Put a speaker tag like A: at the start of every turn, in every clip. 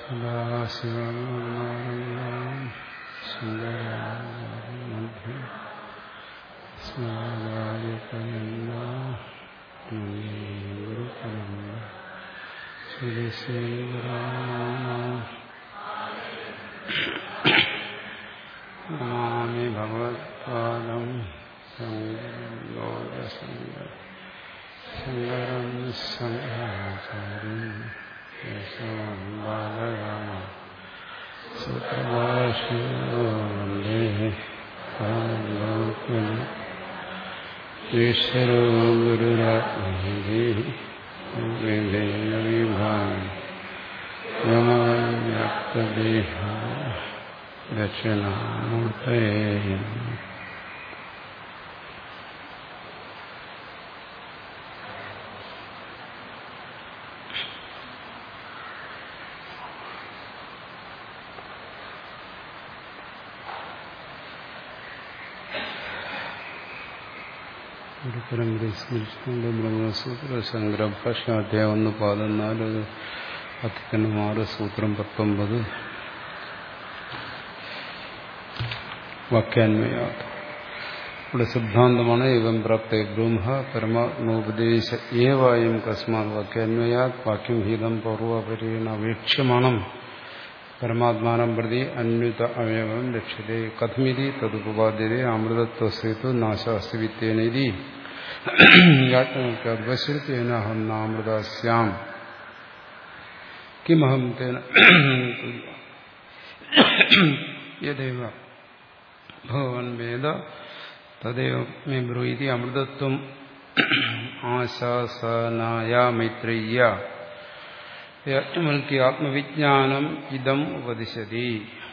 A: സദാശിവനാരായണ സുന്ദരമധ്യ സ്മരായകയല്ല ഗുരുപരമ്പ നമാമി ഭഗവത്പാദം ലോകസംഗ ശങ്കരം ശങ്കരാചാര്യം യേശവം ബാലരാമ സുപ്രഭാഷേ ഈശ്വരോ ഗുരുരാത്മീ വിഭാഗം യമവ്യാപ്തദേഹ ദക്ഷിണാമൂർത്തയേ പരമ്പര സ്മരിച്ചുകൊണ്ട് ബ്രഹ്മസൂത്ര ശങ്കര ഭാഷാധ്യായം ഒന്ന് പതിനാല് പത്തിന് ആറ് സൂത്രം പത്തൊമ്പത് വാക്യാന്വയാത് ഇവിടെ സിദ്ധാന്തമാണ് ഇവം പ്രാപ്തേ ബ്രഹ്മ പരമാത്മോപദേശ ഏവായും കസ്മാത് വാക്യാന്വയാത് വാക്യം ഹീതം പൗർവപരീണ വീക്ഷ്യമാണം പരമാത്മാനം പ്രതി അന്യുത അവയവം ലക്ഷ്യത്തെ കഥമിതി തതുപപാദ്യത അമൃതത്വസേതു നാശാസ്തി വിത്തേനരി യാജ്ഞവശ്രുത്തേനഹം നാമൃതാസ്യാം കിമഹം തേന യദേവ ഭഗവൻ വേദ തദേവ മേ ബ്രൂയിതി അമൃതത്വം ആശാസനായ മൈത്രയ്യ യാജ്ഞവൽക്കി ആത്മവിജ്ഞാനം ഇതം ഉപദിശതി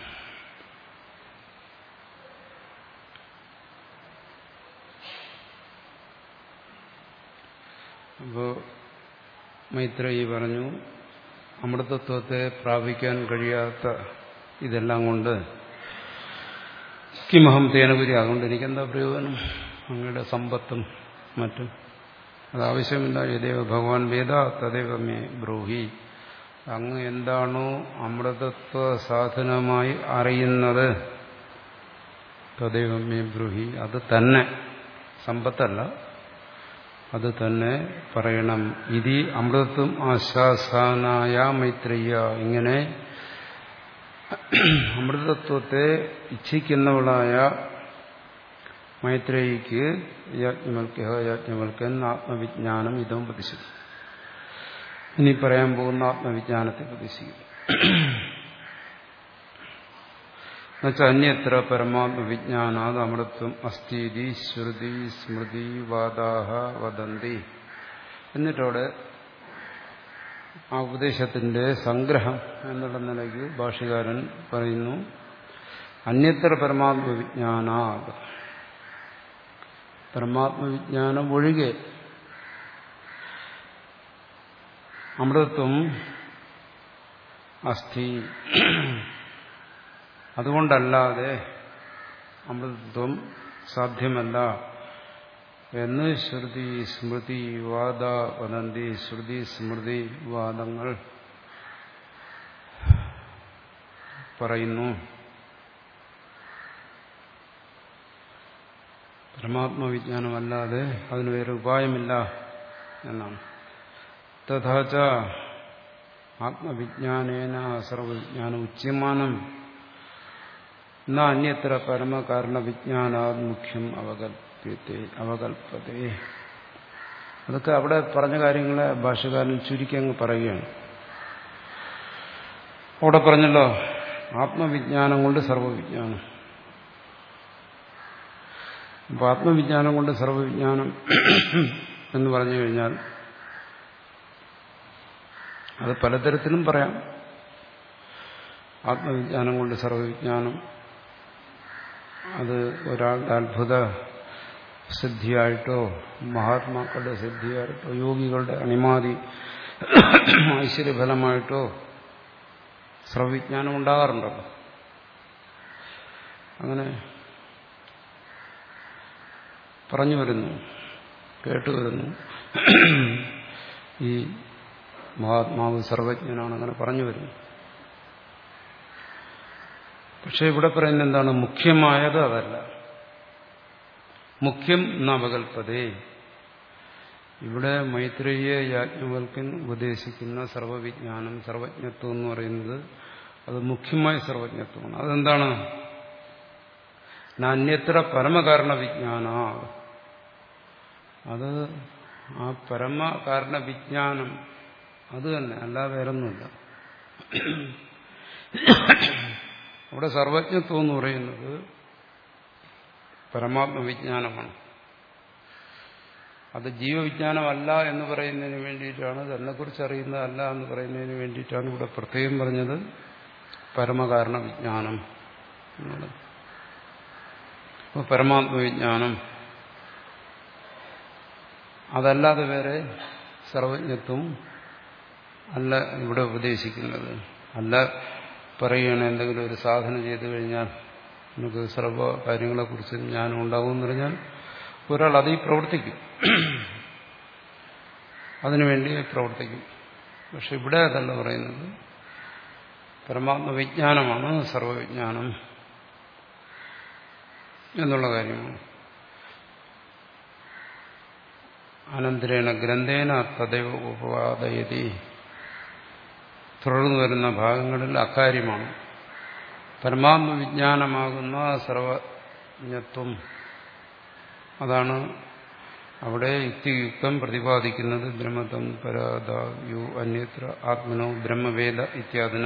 A: അപ്പോ മൈത്രേയി പറഞ്ഞു അമൃതത്വത്തെ പ്രാപിക്കാൻ കഴിയാത്ത ഇതെല്ലാം കൊണ്ട് കിമഹം തേനപുരി അതുകൊണ്ട് എനിക്കെന്താ പ്രയോജനം അങ്ങയുടെ സമ്പത്തും മറ്റും അതാവശ്യമില്ല യദേവ ഭഗവാൻ വേദ തദേവ മേ ബ്രൂഹി അങ്ങ് എന്താണോ അമൃതത്വ സാധനമായി അറിയുന്നത് തദൈവ മേ ബ്രൂഹി അത് തന്നെ സമ്പത്തല്ല അത് തന്നെ പറയണം ഇതി അമൃതത്വം ആശാസാനായ മൈത്രയ്യ ഇങ്ങനെ അമൃതത്വത്തെ ഇച്ഛിക്കുന്നവളായ മൈത്രേയിക്ക് യാജ്ഞവൽക്യ യാജ്ഞവൽക്കൻ ആത്മവിജ്ഞാനം ഇതും പ്രതിശിക്കും ഇനി പറയാൻ പോകുന്ന ആത്മവിജ്ഞാനത്തെ പ്രതിശിക്കും എന്നുവെച്ചാൽ അന്യത്ര പരമാത്മവിജ്ഞാനാത് അമൃത്വം അസ്ഥീതി ശ്രുതി സ്മൃതി വാദാഹ വദന്തി എന്നിട്ടവിടെ ആ ഉപദേശത്തിന്റെ സംഗ്രഹം എന്നുള്ള നിലയ്ക്ക് ഭാഷകാരൻ പറയുന്നു അന്യത്ര പരമാത്മവിജ്ഞാനാത് പരമാത്മവിജ്ഞാനം ഒഴികെ അമൃതത്വം അസ്ഥി അതുകൊണ്ടല്ലാതെ അമൃതത്വം സാധ്യമല്ല എന്ന് ശ്രുതി സ്മൃതി വാദ വദന്തി ശ്രുതി സ്മൃതി വാദങ്ങൾ പറയുന്നു പരമാത്മവിജ്ഞാനമല്ലാതെ അതിന് വേറെ ഉപായമില്ല എന്നാണ് തഥാച ആത്മവിജ്ഞാനേന സർവവിജ്ഞാന ഉച്യമാനം ന അന്യത്ര പരമകാരണ വിജ്ഞാനാത് മുഖ്യം അവകൽപ്യത്തെ അവകൽപ്പതേ അതൊക്കെ അവിടെ പറഞ്ഞ കാര്യങ്ങളെ ഭാഷകാരൻ ചുരുക്കി അങ്ങ് പറയുകയാണ് അവിടെ പറഞ്ഞല്ലോ ആത്മവിജ്ഞാനം കൊണ്ട് സർവവിജ്ഞാനം അപ്പൊ ആത്മവിജ്ഞാനം കൊണ്ട് സർവവിജ്ഞാനം എന്ന് പറഞ്ഞു കഴിഞ്ഞാൽ അത് പലതരത്തിലും പറയാം ആത്മവിജ്ഞാനം കൊണ്ട് സർവവിജ്ഞാനം അത് ഒരാളുടെ അത്ഭുത സിദ്ധിയായിട്ടോ മഹാത്മാക്കളുടെ സിദ്ധിയായിട്ടോ യോഗികളുടെ അണിമാതി ഐശ്വര്യഫലമായിട്ടോ സർവവിജ്ഞാനം ഉണ്ടാകാറുണ്ടല്ലോ അങ്ങനെ പറഞ്ഞു വരുന്നു കേട്ടുവരുന്നു ഈ മഹാത്മാവ് സർവജ്ഞനാണ് അങ്ങനെ പറഞ്ഞു വരുന്നു പക്ഷെ ഇവിടെ പറയുന്നത് എന്താണ് മുഖ്യമായത് അതല്ല മുഖ്യം നവകൽപ്പതേ ഇവിടെ മൈത്രേയ യാജ്ഞവൽക്കൻ ഉപദേശിക്കുന്ന സർവവിജ്ഞാനം സർവജ്ഞത്വം എന്ന് പറയുന്നത് അത് മുഖ്യമായ സർവജ്ഞത്വമാണ് അതെന്താണ് നാന്യത്ര പരമകാരണ വിജ്ഞാന അത് ആ പരമകാരണ വിജ്ഞാനം അത് തന്നെ അല്ലാതെ വേറൊന്നുമില്ല അവിടെ സർവജ്ഞത്വം എന്ന് പറയുന്നത് പരമാത്മവിജ്ഞാനമാണ് അത് ജീവവിജ്ഞാനമല്ല എന്ന് പറയുന്നതിന് വേണ്ടിയിട്ടാണ് തന്നെക്കുറിച്ച് അറിയുന്നതല്ല എന്ന് പറയുന്നതിന് വേണ്ടിയിട്ടാണ് ഇവിടെ പ്രത്യേകം പറഞ്ഞത് പരമകാരണ വിജ്ഞാനം എന്നുള്ളത് അപ്പോൾ പരമാത്മവിജ്ഞാനം അതല്ലാതെ വേറെ സർവജ്ഞത്വം അല്ല ഇവിടെ ഉപദേശിക്കുന്നത് അല്ല പറയുകയാണ് എന്തെങ്കിലും ഒരു സാധന ചെയ്തു കഴിഞ്ഞാൽ നമുക്ക് സർവ്വ കാര്യങ്ങളെക്കുറിച്ച് ജ്ഞാനം ഉണ്ടാകും എന്ന് പറഞ്ഞാൽ ഒരാൾ അതിൽ പ്രവർത്തിക്കും അതിനുവേണ്ടി പ്രവർത്തിക്കും പക്ഷെ ഇവിടെ അതല്ല പറയുന്നത് പരമാത്മവിജ്ഞാനമാണ് സർവവിജ്ഞാനം എന്നുള്ള കാര്യമാണ് അനന്തരേണ ഗ്രന്ഥേന തദൈവ ഉപവാദയതി തുടർന്നു വരുന്ന ഭാഗങ്ങളിൽ അക്കാര്യമാണ് പരമാത്മവിജ്ഞാനമാകുന്ന സർവജ്ഞത്വം അതാണ് അവിടെ യുക്തിയുക്തം പ്രതിപാദിക്കുന്നത് ബ്രഹ്മതം പരാദായു അന്യത്ര ആത്മനോ ബ്രഹ്മവേദ ഇത്യാദിന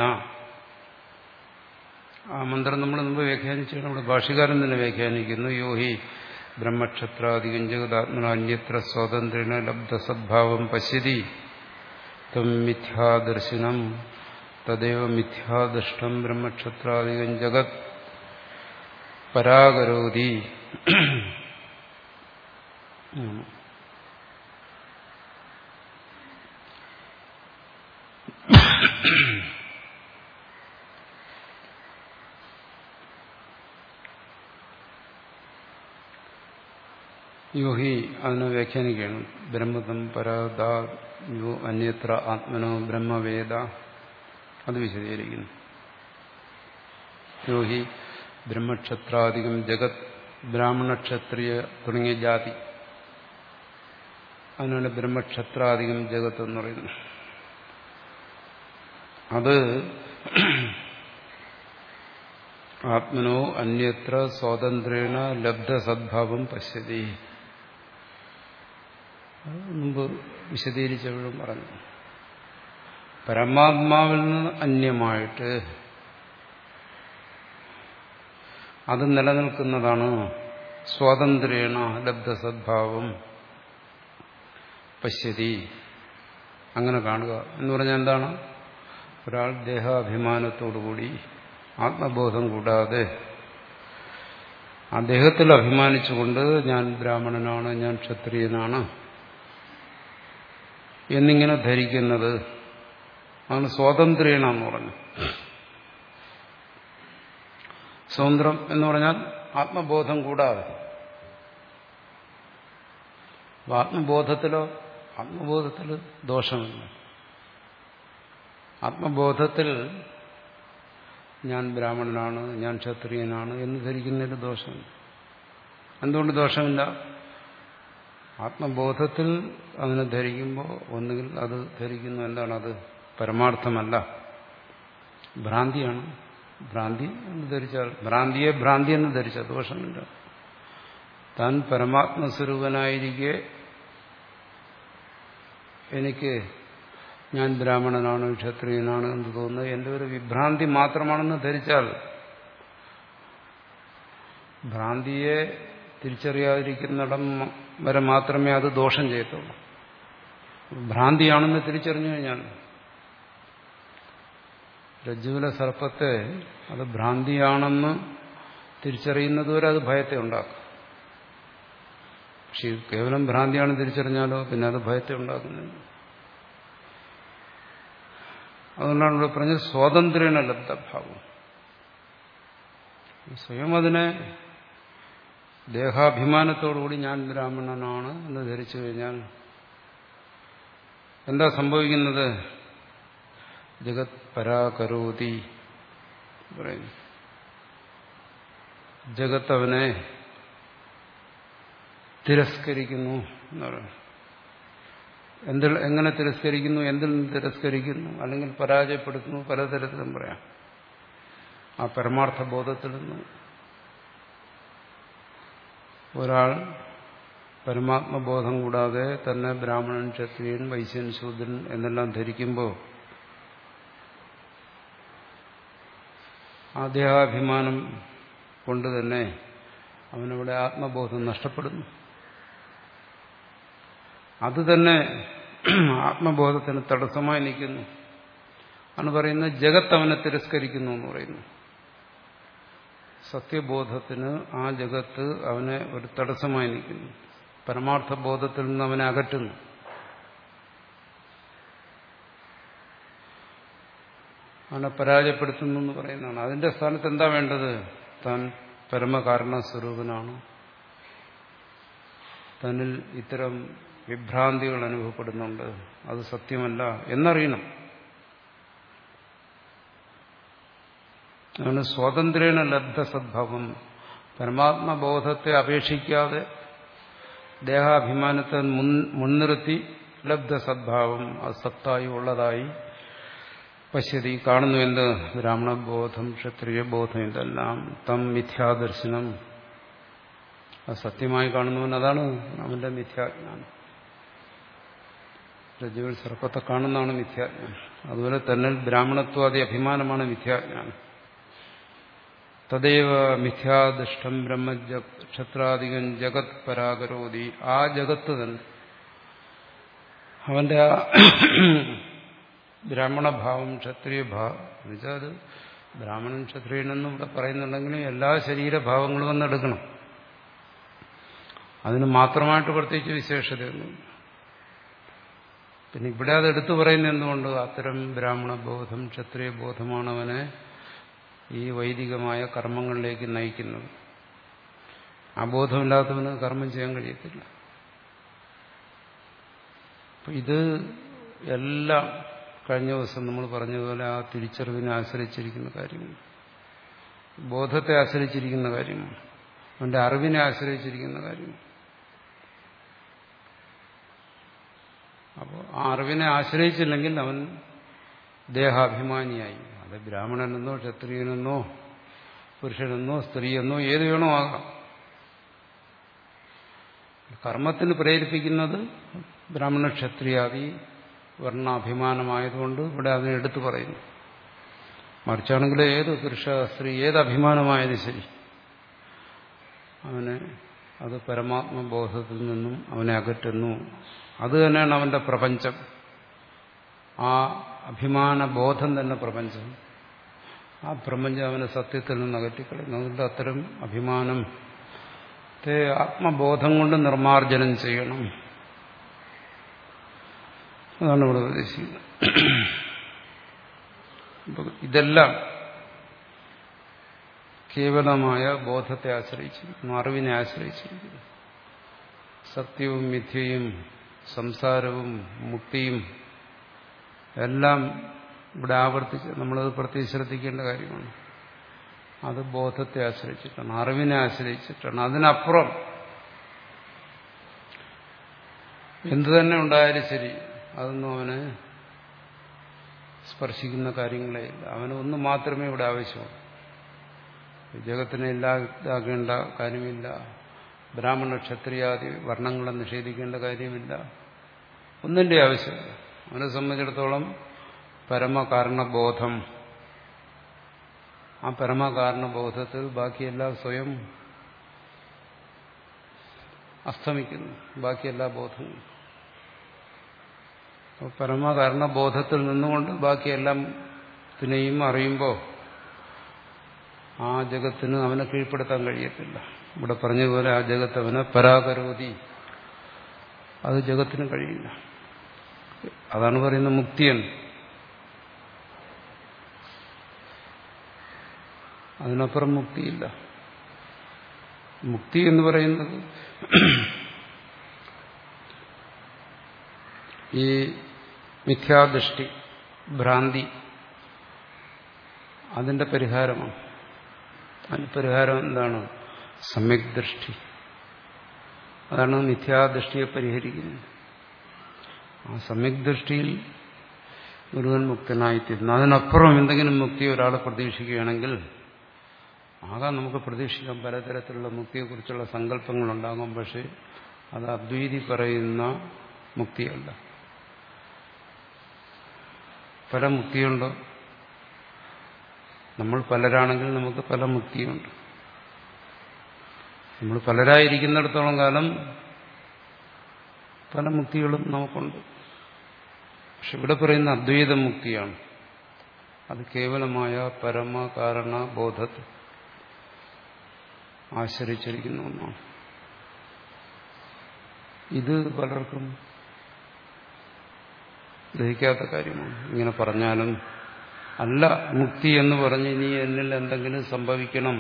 A: ആ മന്ത്രം നമ്മൾ മുമ്പ് വ്യാഖ്യാനിച്ചാണ് നമ്മുടെ ഭാഷകാരൻ തന്നെ വ്യാഖ്യാനിക്കുന്നു യോഹി ബ്രഹ്മക്ഷത്രാധികം ജഗതാത്മന അന്യത്ര സ്വാതന്ത്ര്യേണ ലബ്ധസദ്ഭാവം പശ്യതി തം മിഥ്യാദർശനം തദൈവ മിഥ്യാദൃഷ്ടം ബ്രഹ്മക്ഷത്രാധികം ജഗത് പരാകരോതി യോഹി അതിനെ വ്യാഖ്യാനിക്കുകയാണ് ബ്രഹ്മതം പരാദാ യോ അന്യത്ര ആത്മനോ ബ്രഹ്മവേദ അത് വിശദീകരിക്കുന്നു യോഹി ബ്രഹ്മക്ഷത്രാധികം ജഗത് ബ്രാഹ്മണക്ഷത്രിയ തുടങ്ങിയ ജാതി അതിനാണ് ബ്രഹ്മക്ഷത്രാധികം ജഗത്ത് എന്ന് പറയുന്നത് അത് ആത്മനോ അന്യത്ര സ്വാതന്ത്ര്യേണ ലബ്ധസദ്ഭാവം പശ്യതി മുമ്പ് വിശദീകരിച്ചവഴും പറഞ്ഞു പരമാത്മാവിൽ നിന്ന് അന്യമായിട്ട് അത് നിലനിൽക്കുന്നതാണ് സ്വാതന്ത്ര്യേണ ലബ്ധസദ്ഭാവം പശ്യതി അങ്ങനെ കാണുക എന്ന് പറഞ്ഞാൽ എന്താണ് ഒരാൾ ദേഹാഭിമാനത്തോടുകൂടി ആത്മബോധം കൂടാതെ അദ്ദേഹത്തിൽ അഭിമാനിച്ചുകൊണ്ട് ഞാൻ ബ്രാഹ്മണനാണ് ഞാൻ ക്ഷത്രിയനാണ് എന്നിങ്ങനെ ധരിക്കുന്നത് ആണ് സ്വാതന്ത്ര്യേണെന്ന് പറഞ്ഞു സ്വതന്ത്രം എന്ന് പറഞ്ഞാൽ ആത്മബോധം കൂടാതെ ആത്മബോധത്തിലോ ആത്മബോധത്തിൽ ദോഷമില്ല ആത്മബോധത്തിൽ ഞാൻ ബ്രാഹ്മണനാണ് ഞാൻ ക്ഷത്രിയനാണ് എന്ന് ധരിക്കുന്നതിന് ദോഷമില്ല എന്തുകൊണ്ട് ദോഷമില്ല ആത്മബോധത്തിൽ അങ്ങനെ ധരിക്കുമ്പോൾ ഒന്നുകിൽ അത് ധരിക്കുന്നു എന്താണ് അത് പരമാർത്ഥമല്ല ഭ്രാന്തിയാണ് ഭ്രാന്തി എന്ന് ധരിച്ചാൽ ഭ്രാന്തിയെ ഭ്രാന്തി എന്ന് ധരിച്ചാൽ ദോഷമില്ല താൻ പരമാത്മസ്വരൂപനായിരിക്കെ എനിക്ക് ഞാൻ ബ്രാഹ്മണനാണ് ക്ഷത്രിയനാണ് എന്ന് തോന്നുന്നത് എന്റെ ഒരു വിഭ്രാന്തി മാത്രമാണെന്ന് ധരിച്ചാൽ ഭ്രാന്തിയെ തിരിച്ചറിയാതിരിക്കുന്നിടം വരെ മാത്രമേ അത് ദോഷം ചെയ്യത്തുള്ളൂ ഭ്രാന്തിയാണെന്ന് തിരിച്ചറിഞ്ഞു കഴിഞ്ഞാൽ രജ്ജുവിലെ സർപ്പത്തെ അത് ഭ്രാന്തിയാണെന്ന് തിരിച്ചറിയുന്നതുവരെ അത് ഭയത്തെ ഉണ്ടാക്കും പക്ഷെ കേവലം ഭ്രാന്തിയാണെന്ന് തിരിച്ചറിഞ്ഞാലോ പിന്നെ അത് ഭയത്തെ ഉണ്ടാക്കുന്നില്ല അതുകൊണ്ടാണ് ഇവിടെ പറഞ്ഞത് സ്വാതന്ത്ര്യേണ ലബ്ധഭാവം സ്വയം അതിനെ ദേഹാഭിമാനത്തോടുകൂടി ഞാൻ ബ്രാഹ്മണനാണ് എന്ന് ധരിച്ചു കഴിഞ്ഞാൽ എന്താ സംഭവിക്കുന്നത് ജഗത് പരാകരോതി പറയുന്നു ജഗത്ത് അവനെ തിരസ്കരിക്കുന്നു എന്ന് പറയുന്നു എന്തിൽ എങ്ങനെ തിരസ്കരിക്കുന്നു എന്തിൽ നിന്ന് തിരസ്കരിക്കുന്നു അല്ലെങ്കിൽ പരാജയപ്പെടുത്തുന്നു പലതരത്തിലും പറയാം ആ പരമാർത്ഥ ബോധത്തിൽ നിന്ന് ഒരാൾ പരമാത്മബോധം കൂടാതെ തന്നെ ബ്രാഹ്മണൻ ക്ഷത്രിയൻ വൈശ്യൻ ശൂദ്രൻ എന്നെല്ലാം ധരിക്കുമ്പോൾ ആ ദേഹാഭിമാനം കൊണ്ട് തന്നെ അവനവിടെ ആത്മബോധം നഷ്ടപ്പെടുന്നു അത് തന്നെ ആത്മബോധത്തിന് തടസ്സമായി നിൽക്കുന്നു ആണ് പറയുന്നത് ജഗത്ത് അവനെ തിരസ്കരിക്കുന്നു എന്ന് പറയുന്നു സത്യബോധത്തിന് ആ ജഗത്ത് അവനെ ഒരു തടസ്സമായി നിൽക്കുന്നു പരമാർത്ഥ ബോധത്തിൽ നിന്ന് അവനെ അകറ്റുന്നു അവനെ പരാജയപ്പെടുത്തുന്നു എന്ന് പറയുന്നതാണ് അതിന്റെ സ്ഥാനത്ത് എന്താ വേണ്ടത് താൻ പരമകാരണ സ്വരൂപനാണ് തന്നിൽ ഇത്തരം വിഭ്രാന്തികൾ അനുഭവപ്പെടുന്നുണ്ട് അത് സത്യമല്ല എന്നറിയണം അങ്ങനെ സ്വാതന്ത്ര്യേണ ലബ്ധ സദ്ഭാവം പരമാത്മബോധത്തെ അപേക്ഷിക്കാതെ ദേഹാഭിമാനത്തെ മുൻനിർത്തി ലബ്ധ സദ്ഭാവം അത് സത്തായി ഉള്ളതായി പശ്യതി കാണുന്നു എന്ത് ബ്രാഹ്മണബോധം ക്ഷത്രിയബോധം ഇതെല്ലാം തം മിഥ്യാദർശനം അത് സത്യമായി കാണുന്നവൻ അതാണ് അവന്റെ മിഥ്യാജ്ഞാനം രജുവിൽ സർപ്പത്തെ കാണുന്നതാണ് മിഥ്യാജ്ഞാനം അതുപോലെ തന്നെ ബ്രാഹ്മണത്വാദി അഭിമാനമാണ് മിഥ്യാജ്ഞാനം തദൈവ മിഥ്യാദിഷ്ടം ബ്രഹ്മക്ഷത്രാധികൻ ജഗത് പരാകരോതി ആ ജഗത്ത് തന്നെ അവന്റെ ആ ബ്രാഹ്മണഭാവം ക്ഷത്രിയഭാവം എന്നുവെച്ചാൽ അത് ബ്രാഹ്മണൻ ക്ഷത്രിയനെന്നും ഇവിടെ പറയുന്നുണ്ടെങ്കിലും എല്ലാ ശരീരഭാവങ്ങളും ഒന്ന് എടുക്കണം അതിന് മാത്രമായിട്ട് പ്രത്യേകിച്ച് വിശേഷതയൊന്നും പിന്നെ ഇവിടെ അത് എടുത്തു പറയുന്നത് എന്തുകൊണ്ട് അത്തരം ബ്രാഹ്മണ ബോധം ക്ഷത്രിയ ബോധമാണ് അവനെ ഈ വൈദികമായ കർമ്മങ്ങളിലേക്ക് നയിക്കുന്നത് ആ ബോധമില്ലാത്തവന് കർമ്മം ചെയ്യാൻ കഴിയത്തില്ല ഇത് എല്ലാം കഴിഞ്ഞ ദിവസം നമ്മൾ പറഞ്ഞതുപോലെ ആ തിരിച്ചറിവിനെ ആശ്രയിച്ചിരിക്കുന്ന കാര്യമാണ് ബോധത്തെ ആശ്രയിച്ചിരിക്കുന്ന കാര്യമാണ് അവന്റെ അറിവിനെ ആശ്രയിച്ചിരിക്കുന്ന കാര്യമാണ് അപ്പോൾ ആ അറിവിനെ ആശ്രയിച്ചില്ലെങ്കിൽ അവൻ ദേഹാഭിമാനിയായി അത് ബ്രാഹ്മണനെന്നോ ക്ഷത്രിയനെന്നോ പുരുഷനെന്നോ സ്ത്രീയെന്നോ ഏത് വേണോ ആകാം കർമ്മത്തിന് പ്രേരിപ്പിക്കുന്നത് ബ്രാഹ്മണ ക്ഷത്രിയാദി വർണ്ണാഭിമാനമായതുകൊണ്ട് ഇവിടെ അതിനെ എടുത്തു പറയുന്നു മറിച്ചാണെങ്കിൽ ഏത് പുരുഷ സ്ത്രീ ഏത് അഭിമാനമായത് ശരി അവനെ അത് പരമാത്മബോധത്തിൽ നിന്നും അവനെ അകറ്റുന്നു അത് തന്നെയാണ് അവന്റെ പ്രപഞ്ചം ആ അഭിമാന ബോധം തന്നെ പ്രപഞ്ചം ആ പ്രപഞ്ചം അവനെ സത്യത്തിൽ നിന്ന് അകറ്റിക്കളയുന്നു അതുകൊണ്ട് അത്തരം അഭിമാനത്തെ ആത്മബോധം കൊണ്ട് നിർമാർജനം ചെയ്യണം അതാണ് ഇവിടെ ഉദ്ദേശിക്കുന്നത് ഇതെല്ലാം കേവലമായ ബോധത്തെ ആശ്രയിച്ചിരിക്കുന്നു അറിവിനെ ആശ്രയിച്ചിരിക്കുന്നു സത്യവും മിഥ്യയും സംസാരവും മുക്തിയും എല്ലാം ഇവിടെ ആവർത്തിച്ച് നമ്മളത് പ്രത്യേകിച്ച് ശ്രദ്ധിക്കേണ്ട കാര്യമാണ് അത് ബോധത്തെ ആശ്രയിച്ചിട്ടാണ് അറിവിനെ ആശ്രയിച്ചിട്ടാണ് അതിനപ്പുറം എന്തു തന്നെ ഉണ്ടായാലും ശരി അതൊന്നും അവന് സ്പർശിക്കുന്ന കാര്യങ്ങളേ ഇല്ല അവന് ഒന്ന് മാത്രമേ ഇവിടെ ആവശ്യമുള്ളൂ ജഗത്തിനെ ഇല്ലാതാക്കേണ്ട കാര്യമില്ല ബ്രാഹ്മണ ക്ഷത്രിയാദി വർണ്ണങ്ങളെ നിഷേധിക്കേണ്ട കാര്യമില്ല ഒന്നിന്റെ ആവശ്യമില്ല അവനെ സംബന്ധിച്ചിടത്തോളം പരമകാരണബോധം ആ പരമകാരണബോധത്തിൽ ബാക്കിയെല്ലാം സ്വയം അസ്തമിക്കുന്നു ബാക്കിയെല്ലാ ബോധങ്ങളും പരമകാരണബോധത്തിൽ നിന്നുകൊണ്ട് ബാക്കിയെല്ലാം ത്തിനെയും അറിയുമ്പോൾ ആ ജഗത്തിന് അവനെ കീഴ്പ്പെടുത്താൻ കഴിയത്തില്ല ഇവിടെ പറഞ്ഞതുപോലെ ആ ജഗത്ത് അവനെ പരാകരോതി അത് ജഗത്തിന് കഴിയില്ല അതാണ് പറയുന്നത് മുക്തിയെന്ന് അതിനപ്പുറം മുക്തിയില്ല മുക്തി എന്ന് പറയുന്നത് ഈ മിഥ്യാദൃഷ്ടി ഭ്രാന്തി അതിന്റെ പരിഹാരമാണ് അതിന് പരിഹാരം എന്താണ് സമ്യക് ദൃഷ്ടി അതാണ് മിഥ്യാദൃഷ്ടിയെ പരിഹരിക്കുന്നത് ആ സമ്യക് ദൃഷ്ടിയിൽ ഗുരുവൻ മുക്തനായിത്തീരുന്നു അതിനപ്പുറം എന്തെങ്കിലും മുക്തി ഒരാൾ പ്രതീക്ഷിക്കുകയാണെങ്കിൽ ആകാം നമുക്ക് പ്രതീക്ഷിക്കാം പലതരത്തിലുള്ള മുക്തിയെക്കുറിച്ചുള്ള സങ്കല്പങ്ങളുണ്ടാകും പക്ഷെ അത് അദ്വൈതി പറയുന്ന മുക്തിയല്ല പല മുക്തിയുണ്ടോ നമ്മൾ പലരാണെങ്കിൽ നമുക്ക് പല മുക്തിയുണ്ട് നമ്മൾ പലരായിരിക്കുന്നിടത്തോളം കാലം പല മുക്തികളും നമുക്കുണ്ട് പക്ഷെ ഇവിടെ പറയുന്ന അദ്വൈത മുക്തിയാണ് അത് കേവലമായ പരമ കാരണ ബോധത്തെ ആശ്രയിച്ചിരിക്കുന്ന ഒന്നാണ് ഇത് പലർക്കും ദഹിക്കാത്ത കാര്യമാണ് ഇങ്ങനെ പറഞ്ഞാലും അല്ല മുക്തി എന്ന് പറഞ്ഞ് ഇനി എന്നിൽ എന്തെങ്കിലും സംഭവിക്കണം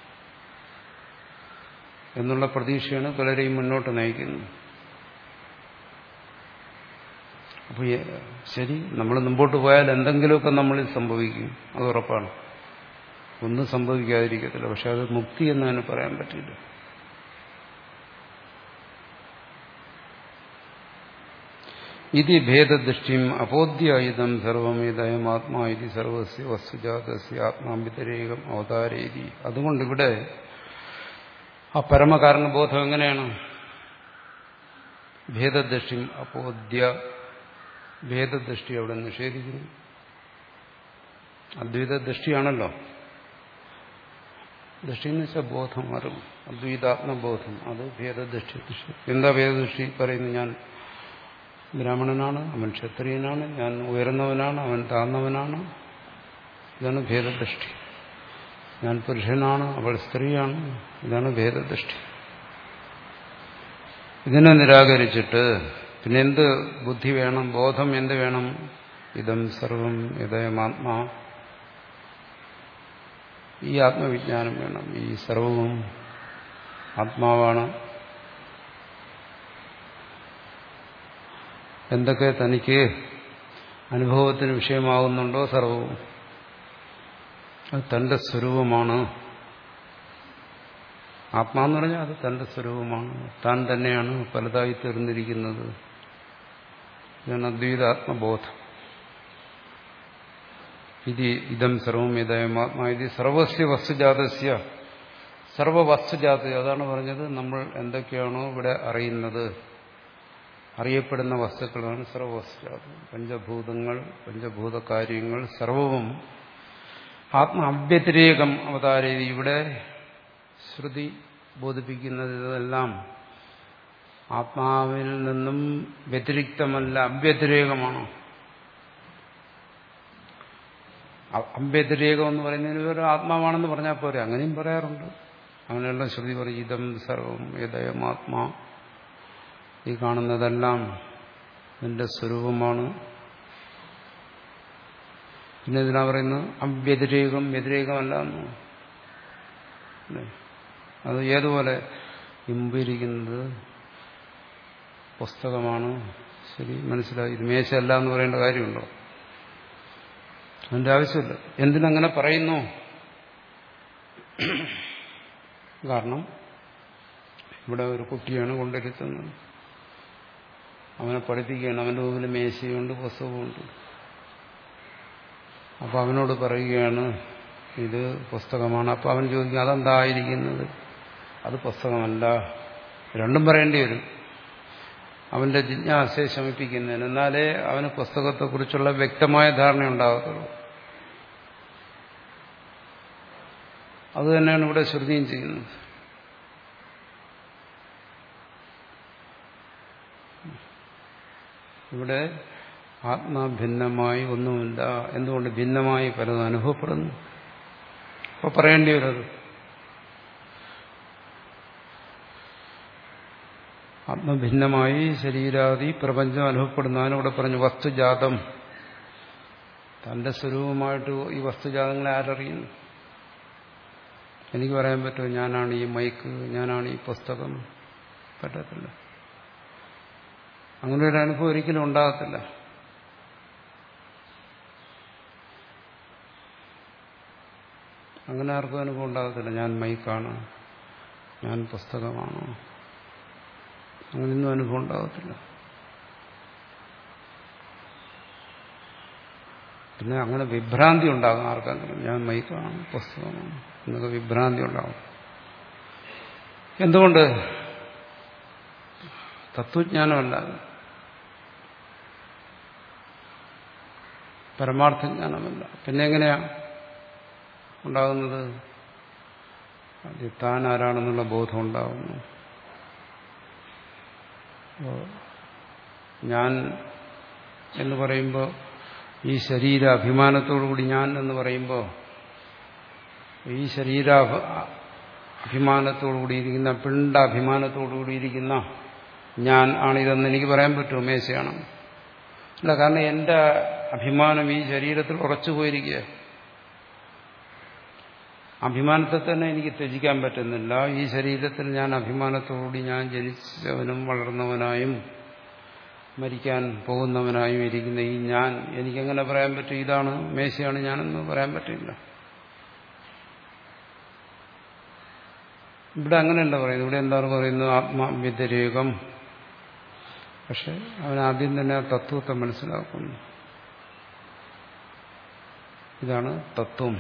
A: എന്നുള്ള പ്രതീക്ഷയാണ് പലരെയും മുന്നോട്ട് നയിക്കുന്നത് അപ്പോൾ ശരി നമ്മൾ മുമ്പോട്ട് പോയാൽ എന്തെങ്കിലുമൊക്കെ നമ്മളിൽ സംഭവിക്കും അത് ഉറപ്പാണ് ഒന്നും സംഭവിക്കാതിരിക്കത്തില്ല പക്ഷെ അത് മുക്തി എന്ന് തന്നെ പറയാൻ പറ്റില്ല ഇത് ഭേദദൃഷ്ടിയും അബോധ്യായുധം സർവമേതയം ആത്മാ ഇത് സർവസ്യ വസ്തുജാതസ്യ ആത്മാവിതരേകം അവതാരേതി അതുകൊണ്ട് ഇവിടെ ആ പരമകാരണബോധം എങ്ങനെയാണ് ഭേദദൃഷ്ടി അബോധ്യ ഭേദദൃഷ്ടി അവിടെ നിഷേധിക്കുന്നു അദ്വൈത ദൃഷ്ടിയാണല്ലോ ദൃഷ്ടി എന്ന് വെച്ചാൽ ബോധം അറിവ് അദ്വൈതാത്മബോധം അത് ഭേദദൃഷ്ടി എന്താ ഭേദദൃഷ്ടി പറയുന്നു ഞാൻ ബ്രാഹ്മണനാണ് അവൻ ക്ഷത്രിയനാണ് ഞാൻ ഉയർന്നവനാണ് അവൻ താഴ്ന്നവനാണ് ഇതാണ് ഭേദദൃഷ്ടി ഞാൻ പുരുഷനാണ് അവൾ സ്ത്രീയാണ് ഇതാണ് ഭേദദൃഷ്ടി ഇതിനെ നിരാകരിച്ചിട്ട് പിന്നെ എന്ത് ബുദ്ധി വേണം ബോധം എന്ത് വേണം ഇതം സർവം ഇതയമാത്മാ ഈ ആത്മവിജ്ഞാനം വേണം ഈ സർവവും ആത്മാവാണ് എന്തൊക്കെ തനിക്ക് അനുഭവത്തിന് വിഷയമാകുന്നുണ്ടോ സർവവും അത് തന്റെ സ്വരൂപമാണ് ആത്മാന്ന് പറഞ്ഞാൽ അത് തന്റെ സ്വരൂപമാണ് താൻ തന്നെയാണ് പലതായി തീർന്നിരിക്കുന്നത് ഇതാണ് അദ്വൈതാത്മബോധം ഇത് ഇതം സർവം ഇതയമാത്മാ ഇത് സർവസ്യ വസ്തുജാതസ്യ സർവവസ്തുജാത അതാണ് പറഞ്ഞത് നമ്മൾ എന്തൊക്കെയാണോ ഇവിടെ അറിയുന്നത് അറിയപ്പെടുന്ന വസ്തുക്കളാണ് സർവവസ്തുജാതം പഞ്ചഭൂതങ്ങൾ പഞ്ചഭൂത കാര്യങ്ങൾ സർവവും ആത്മാവ്യതിരേകം അവതാരതി ഇവിടെ ശ്രുതി ബോധിപ്പിക്കുന്നത് ഇതെല്ലാം ആത്മാവിൽ നിന്നും വ്യതിരിക്തമല്ല അവ്യതിരേകമാണ് അഭ്യതിരേകം എന്ന് പറയുന്നതിന് ഒരു ആത്മാവാണെന്ന് പറഞ്ഞാൽ പോരെ അങ്ങനെയും പറയാറുണ്ട് അങ്ങനെയുള്ള ശ്രുതി പറയും ഇതം സർവം ഏതയം ആത്മാ ഈ കാണുന്നതെല്ലാം നിന്റെ സ്വരൂപമാണ് പിന്നെ ഇതിനാ പറയുന്നത് അവ്യതിരേകം വ്യതിരേകമല്ല എന്ന് അത് ഏതുപോലെ മുമ്പിരിക്കുന്നത് പുസ്തകമാണ് ശരി മനസ്സിലായി ഇത് മേശയല്ല എന്ന് പറയേണ്ട കാര്യമുണ്ടോ അതിന്റെ ആവശ്യമില്ല എന്തിനങ്ങനെ പറയുന്നു കാരണം ഇവിടെ ഒരു കുട്ടിയാണ് കൊണ്ടിരുത്തുന്നത് അവനെ പഠിപ്പിക്കുകയാണ് അവന്റെ മുമ്പിൽ മേശയുണ്ട് പുസ്തകമുണ്ട് അപ്പൊ അവനോട് പറയുകയാണ് ഇത് പുസ്തകമാണ് അപ്പൊ അവൻ ചോദിക്കും അതെന്തായിരിക്കുന്നത് അത് പുസ്തകമല്ല രണ്ടും പറയേണ്ടി വരും അവന്റെ ജിജ്ഞാസയെ ശമിപ്പിക്കുന്നതിന് എന്നാലേ അവന് പുസ്തകത്തെക്കുറിച്ചുള്ള വ്യക്തമായ ധാരണ ഉണ്ടാകത്തുള്ളൂ അത് തന്നെയാണ് ഇവിടെ ശ്രുതിയും ചെയ്യുന്നത് ഇവിടെ ആത്മാഭിന്നമായി ഒന്നുമില്ല എന്തുകൊണ്ട് ഭിന്നമായി പലതും അനുഭവപ്പെടുന്നു അപ്പൊ പറയേണ്ടി വരത് ആത്മഭിന്നമായി ശരീരാദി പ്രപഞ്ചം അനുഭവപ്പെടുന്നു അതിനൂടെ പറഞ്ഞു വസ്തുജാതം തന്റെ സ്വരൂപമായിട്ട് ഈ വസ്തുജാതങ്ങളെ ആരറിയുന്നു എനിക്ക് പറയാൻ പറ്റുമോ ഞാനാണ് ഈ മൈക്ക് ഞാനാണ് ഈ പുസ്തകം പറ്റത്തില്ല അങ്ങനെ ഒരു അനുഭവം ഒരിക്കലും ഉണ്ടാകത്തില്ല അങ്ങനെ ആർക്കും അനുഭവം ഉണ്ടാകത്തില്ല ഞാൻ മൈക്കാണ് ഞാൻ പുസ്തകമാണ് അങ്ങനെയൊന്നും അനുഭവം ഉണ്ടാകത്തില്ല പിന്നെ അങ്ങനെ വിഭ്രാന്തി ഉണ്ടാകും ആർക്കെങ്കിലും ഞാൻ മൈക്കാണ് പുസ്തകമാണ് എന്നൊക്കെ വിഭ്രാന്തി ഉണ്ടാകും എന്തുകൊണ്ട് തത്വജ്ഞാനമല്ല പരമാർത്ഥജ്ഞാനമല്ല പിന്നെ എങ്ങനെയാ ഉണ്ടാകുന്നത് അത് താൻ ആരാണെന്നുള്ള ബോധം ഉണ്ടാകുന്നു ഞാൻ എന്ന് പറയുമ്പോൾ ഈ ശരീര അഭിമാനത്തോടുകൂടി ഞാൻ എന്ന് പറയുമ്പോൾ ഈ ശരീര അഭിമാനത്തോടുകൂടിയിരിക്കുന്ന പിണ്ട അഭിമാനത്തോടുകൂടിയിരിക്കുന്ന ഞാൻ ആണിതെന്ന് എനിക്ക് പറയാൻ പറ്റുമോ മേശയാണ് അല്ല കാരണം എന്റെ അഭിമാനം ഈ ശരീരത്തിൽ ഉറച്ചു പോയിരിക്കുക അഭിമാനത്തെ തന്നെ എനിക്ക് ത്യജിക്കാൻ പറ്റുന്നില്ല ഈ ശരീരത്തിൽ ഞാൻ അഭിമാനത്തോടുകൂടി ഞാൻ ജനിച്ചവനും വളർന്നവനായും മരിക്കാൻ പോകുന്നവനായും ഇരിക്കുന്ന ഈ ഞാൻ എനിക്കെങ്ങനെ പറയാൻ പറ്റും ഇതാണ് മേശയാണ് ഞാനെന്ന് പറയാൻ പറ്റില്ല ഇവിടെ അങ്ങനെയല്ല പറയുന്നത് ഇവിടെ എന്താണ് പറയുന്നത് ആത്മാവ്യതിരേകം പക്ഷെ അവൻ ആദ്യം തന്നെ ആ തത്വത്തെ മനസ്സിലാക്കുന്നു ഇതാണ് തത്വം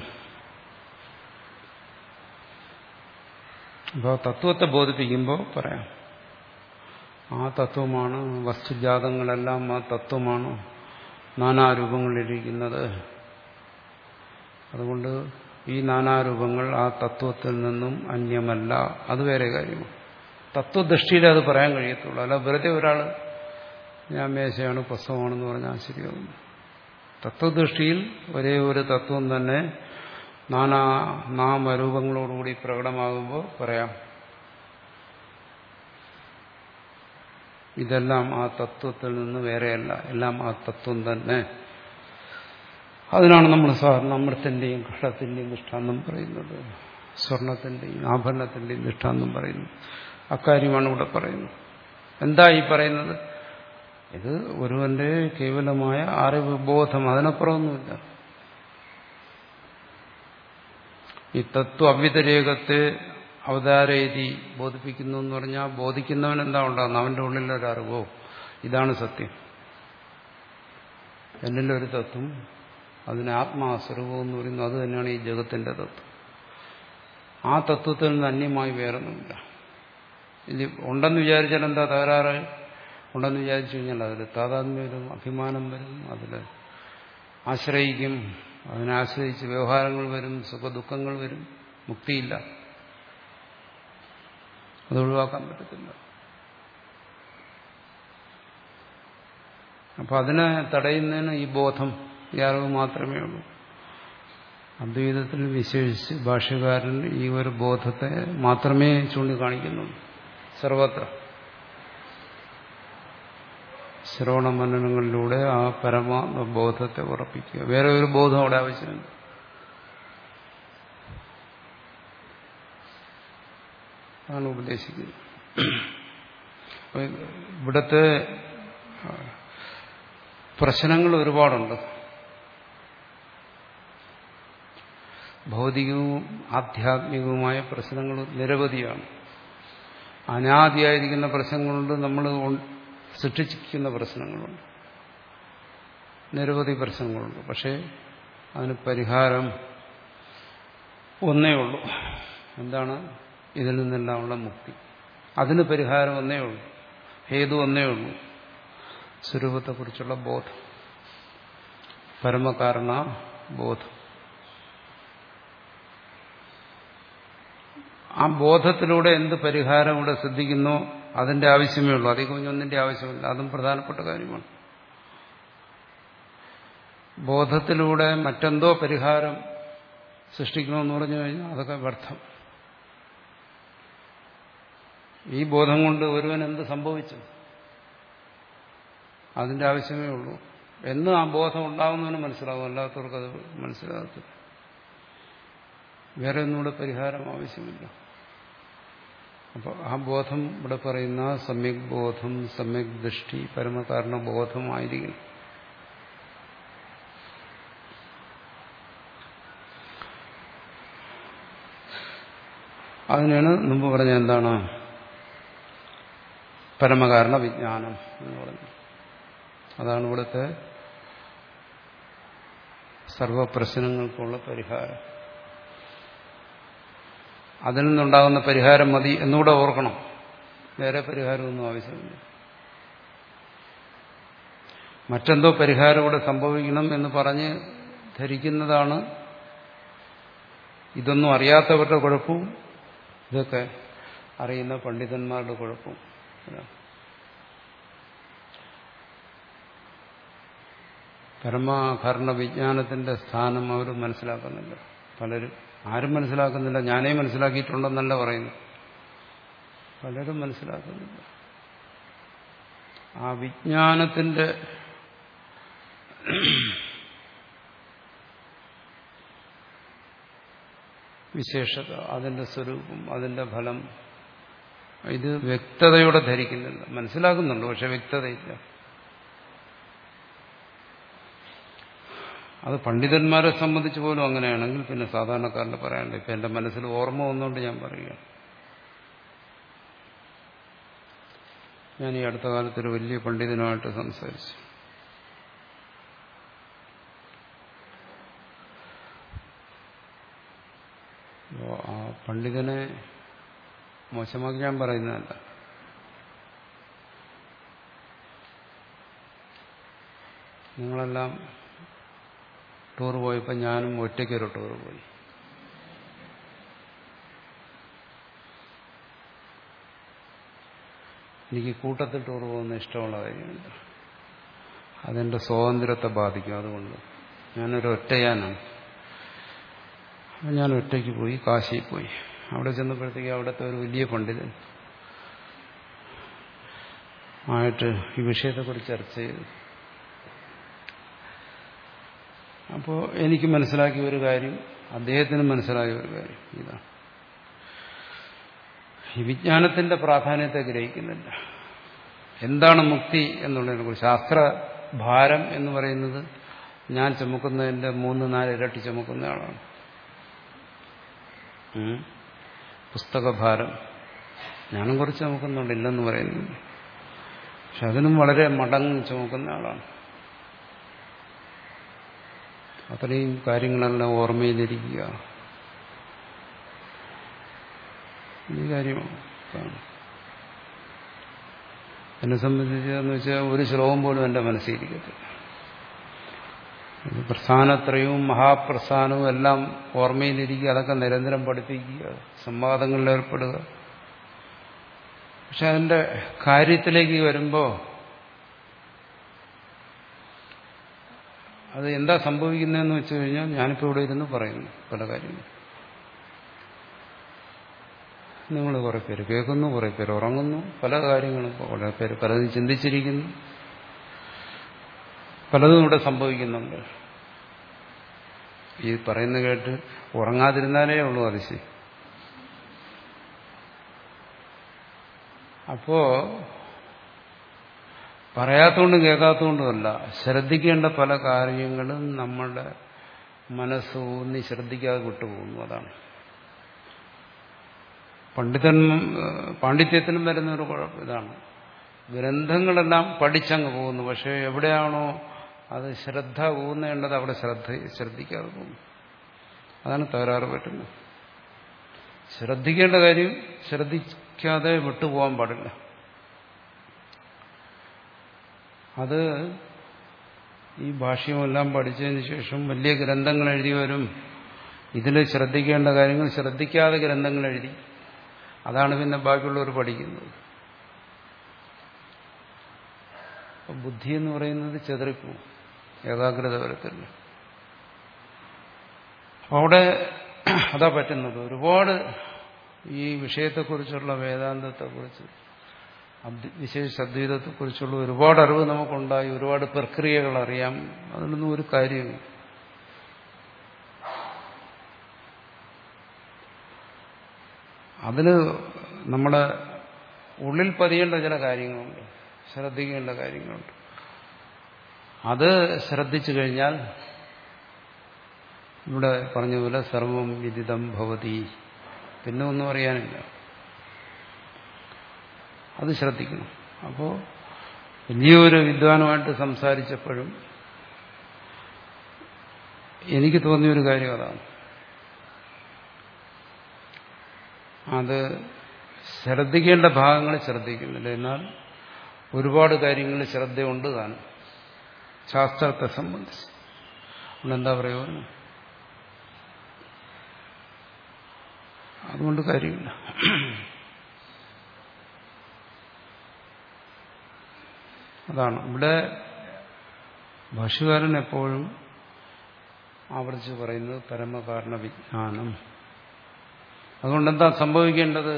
A: അപ്പോൾ തത്വത്തെ ബോധിപ്പിക്കുമ്പോൾ പറയാം ആ തത്വമാണ് വസ്തുജാതങ്ങളെല്ലാം ആ തത്വമാണ് നാനാരൂപങ്ങളിലിരിക്കുന്നത് അതുകൊണ്ട് ഈ നാനാരൂപങ്ങൾ ആ തത്വത്തിൽ നിന്നും അന്യമല്ല അത് വേറെ കാര്യമാണ് തത്വദൃഷ്ടിയിൽ അത് പറയാൻ കഴിയത്തുള്ളൂ അല്ല വെറുതെ ഒരാൾ ഞാൻ മേശയാണ് പുസ്തകമാണെന്ന് പറഞ്ഞാൽ ശരിയാവും തത്വദൃഷ്ടിയിൽ ഒരേ ഒരു തത്വം തന്നെ നാനാ നാമരൂപങ്ങളോടുകൂടി പ്രകടമാകുമ്പോൾ പറയാം ഇതെല്ലാം ആ തത്വത്തിൽ നിന്ന് വേറെയല്ല എല്ലാം ആ തത്വം തന്നെ അതിനാണ് നമ്മൾ സാധാരണ അമൃത്തിന്റെയും ഘടത്തിന്റെയും ദൃഷ്ടാന്തം പറയുന്നത് സ്വർണത്തിന്റെയും ആഭരണത്തിന്റെയും ദൃഷ്ടാന്തം പറയുന്നു അക്കാര്യമാണ് ഇവിടെ പറയുന്നത് എന്താ ഈ പറയുന്നത് ഇത് ഒരുവന്റെ കേവലമായ അറിവ് ബോധം അതിനപ്പുറമൊന്നുമില്ല ഈ തത്വ അവ്യതിരേകത്തെ അവതാരേതി ബോധിപ്പിക്കുന്നു എന്ന് പറഞ്ഞാൽ ബോധിക്കുന്നവൻ എന്താ ഉണ്ടാകുന്നത് അവന്റെ ഉള്ളിലൊരു അറിവോ ഇതാണ് സത്യം എന്നിലൊരു തത്വം അതിന് ആത്മാസ്വരൂപം എന്ന് പറയുന്നത് അത് തന്നെയാണ് ഈ ജഗത്തിന്റെ തത്വം ആ തത്വത്തിൽ നിന്ന് അന്യമായി വേറൊന്നുമില്ല ഇനി ഉണ്ടെന്ന് വിചാരിച്ചാൽ എന്താ തകരാറ് ഉണ്ടെന്ന് വിചാരിച്ചു കഴിഞ്ഞാൽ അതിൽ താതാത്മ്യം വരും അഭിമാനം വരും അതിൽ ആശ്രയിക്കും അതിനാശ്രയിച്ച് വ്യവഹാരങ്ങൾ വരും സുഖദുഃഖങ്ങൾ വരും മുക്തിയില്ല അത് ഒഴിവാക്കാൻ പറ്റത്തില്ല അപ്പൊ അതിനെ തടയുന്നതിന് ഈ ബോധം ഈ അറിവ് മാത്രമേ ഉള്ളൂ അദ്വൈതത്തിൽ വിശേഷിച്ച് ഭാഷ്യകാരൻ ഈ ഒരു ബോധത്തെ മാത്രമേ ചൂണ്ടിക്കാണിക്കുന്നുള്ളൂ സർവത്ര ശ്രവണ മനനങ്ങളിലൂടെ ആ പരമാത്മബോധത്തെ ഉറപ്പിക്കുക വേറെ ഒരു ബോധം അവിടെ ആവശ്യമില്ല ആണ് ഉപദേശിക്കുന്നത് ഇവിടുത്തെ പ്രശ്നങ്ങൾ ഒരുപാടുണ്ട് ഭൗതികവും ആധ്യാത്മികവുമായ പ്രശ്നങ്ങൾ നിരവധിയാണ് അനാദിയായിരിക്കുന്ന പ്രശ്നങ്ങളുണ്ട് നമ്മൾ സൃഷ്ടിച്ചിരിക്കുന്ന പ്രശ്നങ്ങളുണ്ട് നിരവധി പ്രശ്നങ്ങളുണ്ട് പക്ഷേ അതിന് പരിഹാരം ഒന്നേ ഉള്ളൂ എന്താണ് ഇതിൽ നിന്നെല്ലാമുള്ള മുക്തി അതിന് പരിഹാരം ഒന്നേ ഉള്ളൂ ഹേതു ഒന്നേ ഉള്ളൂ സ്വരൂപത്തെക്കുറിച്ചുള്ള ബോധം പരമകാരണ ബോധം ആ ബോധത്തിലൂടെ എന്ത് പരിഹാരം ഇവിടെ ശ്രദ്ധിക്കുന്നോ അതിന്റെ ആവശ്യമേ ഉള്ളൂ അധികം ഒന്നിന്റെ ആവശ്യമില്ല അതും പ്രധാനപ്പെട്ട കാര്യമാണ് ബോധത്തിലൂടെ മറ്റെന്തോ പരിഹാരം സൃഷ്ടിക്കണമെന്ന് പറഞ്ഞു കഴിഞ്ഞാൽ അതൊക്കെ വ്യർത്ഥം ഈ ബോധം കൊണ്ട് ഒരുവൻ എന്ത് സംഭവിച്ചു അതിന്റെ ആവശ്യമേ ഉള്ളൂ എന്ന് ആ ബോധം ഉണ്ടാകുന്നവന് മനസ്സിലാവും അല്ലാത്തവർക്ക് അത് മനസ്സിലാകത്തില്ല വേറെ ഒന്നുകൂടെ പരിഹാരം ആവശ്യമില്ല അപ്പോൾ ആ ബോധം ഇവിടെ പറയുന്ന സമ്യക് ബോധം സമ്യക് ദൃഷ്ടി പരമകാരണ ബോധമായിരിക്കണം അതിനാണ് മുമ്പ് പറഞ്ഞ എന്താണ് പരമകാരണ വിജ്ഞാനം എന്ന് പറഞ്ഞു അതാണ് ഇവിടുത്തെ സർവപ്രശ്നങ്ങൾക്കുള്ള പരിഹാരം അതിൽ നിന്നുണ്ടാകുന്ന പരിഹാരം മതി എന്നുകൂടെ ഓർക്കണം വേറെ പരിഹാരമൊന്നും ആവശ്യമില്ല മറ്റെന്തോ പരിഹാരം ഇവിടെ സംഭവിക്കണം എന്ന് പറഞ്ഞ് ധരിക്കുന്നതാണ് ഇതൊന്നും അറിയാത്തവരുടെ കുഴപ്പവും ഇതൊക്കെ അറിയുന്ന പണ്ഡിതന്മാരുടെ കുഴപ്പവും പരമാകരണ വിജ്ഞാനത്തിന്റെ സ്ഥാനം അവർ മനസ്സിലാക്കുന്നില്ല പലരും ആരും മനസ്സിലാക്കുന്നില്ല ഞാനേ മനസ്സിലാക്കിയിട്ടുണ്ടെന്നല്ല പറയുന്നു പലരും മനസ്സിലാക്കുന്നില്ല ആ വിജ്ഞാനത്തിന്റെ വിശേഷത അതിന്റെ സ്വരൂപം അതിന്റെ ഫലം ഇത് വ്യക്തതയോടെ ധരിക്കുന്നില്ല മനസ്സിലാക്കുന്നുണ്ട് പക്ഷെ വ്യക്തതയില്ല അത് പണ്ഡിതന്മാരെ സംബന്ധിച്ച് പോലും അങ്ങനെയാണെങ്കിൽ പിന്നെ സാധാരണക്കാരൻ്റെ പറയാനുണ്ട് ഇപ്പം എൻ്റെ മനസ്സിൽ ഓർമ്മ വന്നുകൊണ്ട് ഞാൻ പറയുകയാണ് ഞാൻ ഈ അടുത്ത കാലത്തൊരു വലിയ പണ്ഡിതനുമായിട്ട് സംസാരിച്ചു ആ പണ്ഡിതനെ മോശമാക്കി ഞാൻ പറയുന്നതല്ല നിങ്ങളെല്ലാം ടൂർ പോയപ്പോൾ ഞാനും ഒറ്റയ്ക്കൊരു ടൂർ പോയി എനിക്ക് കൂട്ടത്തിൽ ടൂർ പോകുന്ന ഇഷ്ടമുള്ള കാര്യമുണ്ട് അതെന്റെ സ്വാതന്ത്ര്യത്തെ ബാധിക്കും അതുകൊണ്ട് ഞാനൊരു ഒറ്റയാനാണ് ഞാൻ ഒറ്റയ്ക്ക് പോയി കാശിയിൽ പോയി അവിടെ ചെന്നപ്പോഴത്തേക്ക് അവിടുത്തെ ഒരു വലിയ പണ്ഡിതൻ ആയിട്ട് ഈ വിഷയത്തെക്കുറിച്ച് ചർച്ച ചെയ്തു അപ്പോൾ എനിക്ക് മനസ്സിലാക്കിയ ഒരു കാര്യം അദ്ദേഹത്തിന് മനസ്സിലായ ഒരു കാര്യം ഇതാണ് ഈ വിജ്ഞാനത്തിന്റെ പ്രാധാന്യത്തെ ഗ്രഹിക്കുന്നില്ല എന്താണ് മുക്തി എന്നുള്ളതിനെ കുറിച്ച് ശാസ്ത്ര ഭാരം എന്ന് പറയുന്നത് ഞാൻ ചുമക്കുന്നതിന്റെ മൂന്ന് നാല് ഇരട്ടി ചുമക്കുന്ന ആളാണ് പുസ്തകഭാരം ഞാനും കുറച്ച് ചുമക്കുന്നുണ്ട് ഇല്ലെന്ന് പറയുന്നില്ല പക്ഷെ അതിനും വളരെ മടങ്ങ് ചുമക്കുന്ന ആളാണ് അത്രയും കാര്യങ്ങളെല്ലാം ഓർമ്മയിലിരിക്കുക ഈ കാര്യമാണ് എന്നെ സംബന്ധിച്ചെന്ന് വെച്ചാൽ ഒരു ശ്ലോകം പോലും എൻ്റെ മനസ്സിലിരിക്കത്തില്ല പ്രസ്ഥാനത്രയവും മഹാപ്രസ്ഥാനവും എല്ലാം ഓർമ്മയിലിരിക്കുക അതൊക്കെ നിരന്തരം പഠിപ്പിക്കുക സംവാദങ്ങളിൽ ഏർപ്പെടുക പക്ഷെ അതിന്റെ കാര്യത്തിലേക്ക് വരുമ്പോൾ അത് എന്താ സംഭവിക്കുന്നതെന്ന് വെച്ച് കഴിഞ്ഞാൽ ഞാനിപ്പോൾ ഇവിടെ ഇരുന്ന് പറയുന്നു പല കാര്യങ്ങളും നിങ്ങൾ കുറെ പേര് കേൾക്കുന്നു കുറെ പേര് ഉറങ്ങുന്നു പല കാര്യങ്ങളും കുറെ പേര് പലതും ചിന്തിച്ചിരിക്കുന്നു പലതും ഇവിടെ സംഭവിക്കുന്നുണ്ട് ഈ പറയുന്ന കേട്ട് ഉറങ്ങാതിരുന്നാലേ ഉള്ളൂ അതിശയം അപ്പോ പറയാത്തതുകൊണ്ടും കേൾക്കാത്തതുകൊണ്ടുമല്ല ശ്രദ്ധിക്കേണ്ട പല കാര്യങ്ങളും നമ്മളുടെ മനസ്സ് ഊന്നി ശ്രദ്ധിക്കാതെ വിട്ടുപോകുന്നു അതാണ് പണ്ഡിതൻ പാണ്ഡിത്യത്തിനും വരുന്ന ഒരു കുഴപ്പം ഇതാണ് ഗ്രന്ഥങ്ങളെല്ലാം പഠിച്ചങ്ങ് പോകുന്നു പക്ഷെ എവിടെയാണോ അത് ശ്രദ്ധ ഊന്നേണ്ടത് അവിടെ ശ്രദ്ധ ശ്രദ്ധിക്കാതെ പോകുന്നു അതാണ് തകരാറ് പറ്റുന്നത് ശ്രദ്ധിക്കേണ്ട കാര്യം ശ്രദ്ധിക്കാതെ വിട്ടുപോകാൻ പാടില്ല അത് ഈ ഭാഷ്യമെല്ലാം പഠിച്ചതിന് ശേഷം വലിയ ഗ്രന്ഥങ്ങൾ എഴുതിയവരും ഇതിൽ ശ്രദ്ധിക്കേണ്ട കാര്യങ്ങൾ ശ്രദ്ധിക്കാതെ ഗ്രന്ഥങ്ങൾ എഴുതി അതാണ് പിന്നെ ബാക്കിയുള്ളവർ പഠിക്കുന്നത് ബുദ്ധി എന്ന് പറയുന്നത് ചെതറിപ്പോവും ഏകാഗ്രത വരത്തില്ല അവിടെ അതാ പറ്റുന്നത് ഒരുപാട് ഈ വിഷയത്തെക്കുറിച്ചുള്ള വേദാന്തത്തെക്കുറിച്ച് വിശേഷ അദ്വൈതത്തെക്കുറിച്ചുള്ള ഒരുപാട് അറിവ് നമുക്കുണ്ടായി ഒരുപാട് പ്രക്രിയകൾ അറിയാം അതിലൊന്നും ഒരു കാര്യമില്ല അതിന് നമ്മുടെ ഉള്ളിൽ പതിയേണ്ട ചില കാര്യങ്ങളുണ്ട് ശ്രദ്ധിക്കേണ്ട കാര്യങ്ങളുണ്ട് അത് ശ്രദ്ധിച്ചു കഴിഞ്ഞാൽ ഇവിടെ പറഞ്ഞതുപോലെ സർവം വിദിതം ഭവതി പിന്നെ ഒന്നും അറിയാനില്ല അത് ശ്രദ്ധിക്കണം അപ്പോൾ വലിയൊരു വിദ്വാനുമായിട്ട് സംസാരിച്ചപ്പോഴും എനിക്ക് തോന്നിയൊരു കാര്യം അതാണ് അത് ശ്രദ്ധിക്കേണ്ട ഭാഗങ്ങൾ ശ്രദ്ധിക്കുന്നില്ല എന്നാൽ ഒരുപാട് കാര്യങ്ങളിൽ ശ്രദ്ധയുണ്ട് താനും ശാസ്ത്രത്തെ സംബന്ധിച്ച് അതുകൊണ്ടെന്താ പ്രയോജനം അതുകൊണ്ട് കാര്യമില്ല അതാണ് ഇവിടെ ഭാഷകാരൻ എപ്പോഴും ആവർത്തിച്ച് പറയുന്നത് പരമകാരണ വിജ്ഞാനം അതുകൊണ്ട് എന്താ സംഭവിക്കേണ്ടത്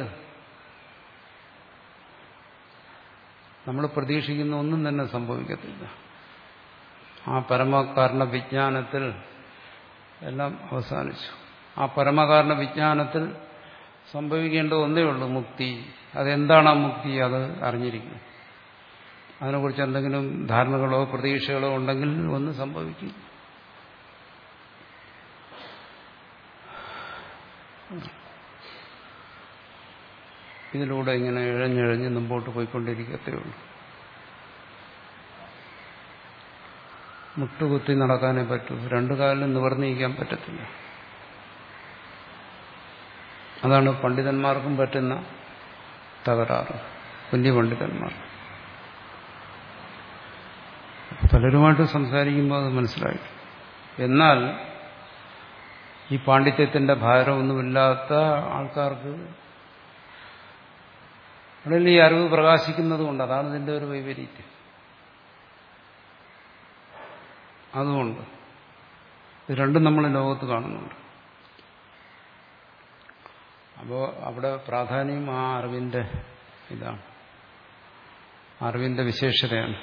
A: നമ്മൾ പ്രതീക്ഷിക്കുന്ന ഒന്നും തന്നെ സംഭവിക്കത്തില്ല ആ പരമകാരണ വിജ്ഞാനത്തിൽ എല്ലാം അവസാനിച്ചു ആ പരമകാരണ വിജ്ഞാനത്തിൽ സംഭവിക്കേണ്ട ഒന്നേ ഉള്ളൂ മുക്തി അതെന്താണ് ആ മുക്തി അത് അറിഞ്ഞിരിക്കണം അതിനെക്കുറിച്ച് എന്തെങ്കിലും ധാരണകളോ പ്രതീക്ഷകളോ ഉണ്ടെങ്കിൽ ഒന്നും സംഭവിക്കും ഇതിലൂടെ ഇങ്ങനെ ഇഴഞ്ഞിഴഞ്ഞ് മുമ്പോട്ട് പോയിക്കൊണ്ടിരിക്കത്തേ ഉള്ളൂ മുട്ടുകുത്തി നടക്കാനേ പറ്റൂ രണ്ടു കാലിലും നിവർന്നിരിക്കാൻ പറ്റത്തില്ല അതാണ് പണ്ഡിതന്മാർക്കും പറ്റുന്ന തകരാറ് വലിയ പണ്ഡിതന്മാർ പലരുമായിട്ട് സംസാരിക്കുമ്പോൾ അത് മനസ്സിലായി എന്നാൽ ഈ പാണ്ഡിത്യത്തിന്റെ ഭാരമൊന്നുമില്ലാത്ത ആൾക്കാർക്ക് അതിൽ ഈ അറിവ് പ്രകാശിക്കുന്നത് കൊണ്ട് അതാണ് ഇതിന്റെ ഒരു വൈപരീത്യം അതുകൊണ്ട് ഇത് രണ്ടും നമ്മൾ ലോകത്ത് കാണുന്നുണ്ട് അപ്പോൾ അവിടെ പ്രാധാന്യം ആ അറിവിന്റെ ഇതാണ് അറിവിന്റെ വിശേഷതയാണ്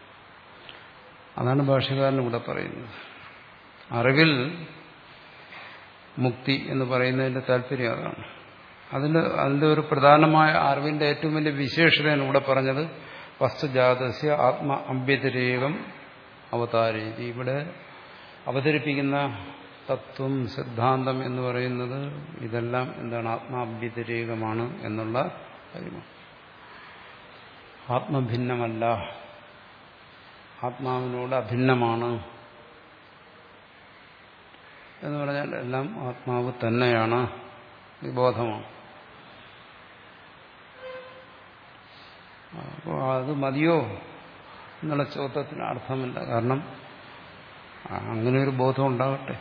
A: അതാണ് ഭാഷകാരൻ ഇവിടെ പറയുന്നത് അറിവിൽ മുക്തി എന്ന് പറയുന്നതിന്റെ താല്പര്യം അതാണ് അതിന് അതിന്റെ ഒരു പ്രധാനമായ അറിവിന്റെ ഏറ്റവും വലിയ വിശേഷതയാണ് ഇവിടെ പറഞ്ഞത് വസ്തുജാതസ്യ ആത്മ അഭ്യതിരേകം അവതാരീതി ഇവിടെ അവതരിപ്പിക്കുന്ന തത്വം സിദ്ധാന്തം എന്ന് പറയുന്നത് ഇതെല്ലാം എന്താണ് ആത്മാഭ്യതിരേകമാണ് എന്നുള്ള കാര്യമാണ് ആത്മഭിന്നമല്ല ആത്മാവിനോട് അഭിന്നമാണ് എന്ന് പറഞ്ഞാൽ എല്ലാം ആത്മാവ് തന്നെയാണ് ഈ ബോധമാണ് അപ്പോൾ അത് മതിയോ എന്നുള്ള ചോദ്യത്തിന് അർത്ഥമില്ല കാരണം അങ്ങനെ ഒരു ബോധം ഉണ്ടാകട്ടെ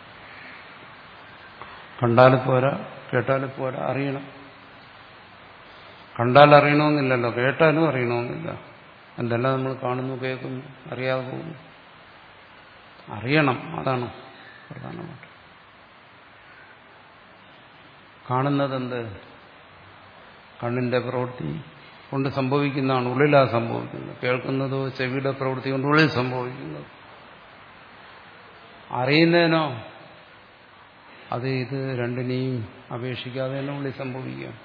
A: കണ്ടാലും പോരാ കേട്ടാലും പോരാ അറിയണം കണ്ടാൽ അറിയണമെന്നില്ലല്ലോ കേട്ടാലും അറിയണമെന്നില്ല എന്തെല്ലാം നമ്മൾ കാണുന്നു കേൾക്കുന്നു അറിയാതെ പോകുന്നു അറിയണം അതാണ് പ്രധാനമായിട്ട് കാണുന്നതെന്ത് കണ്ണിന്റെ പ്രവൃത്തി കൊണ്ട് സംഭവിക്കുന്നതാണ് ഉള്ളിലാ സംഭവിക്കുന്നത് കേൾക്കുന്നതോ ചെവിയുടെ പ്രവൃത്തി കൊണ്ട് ഉള്ളിൽ സംഭവിക്കുന്നത് അറിയുന്നതിനോ അത് ഇത് രണ്ടിനെയും അപേക്ഷിക്കാതെ തന്നെ ഉള്ളിൽ സംഭവിക്കാം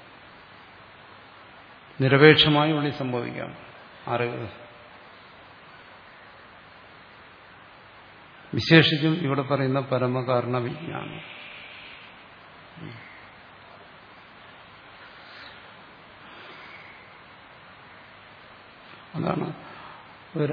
A: നിരപേക്ഷമായി ഉള്ളിൽ സംഭവിക്കാം അറിവ് വിശേഷിച്ചും ഇവിടെ പറയുന്ന പരമകാരണ വിജ്ഞാനം അതാണ് ഒരു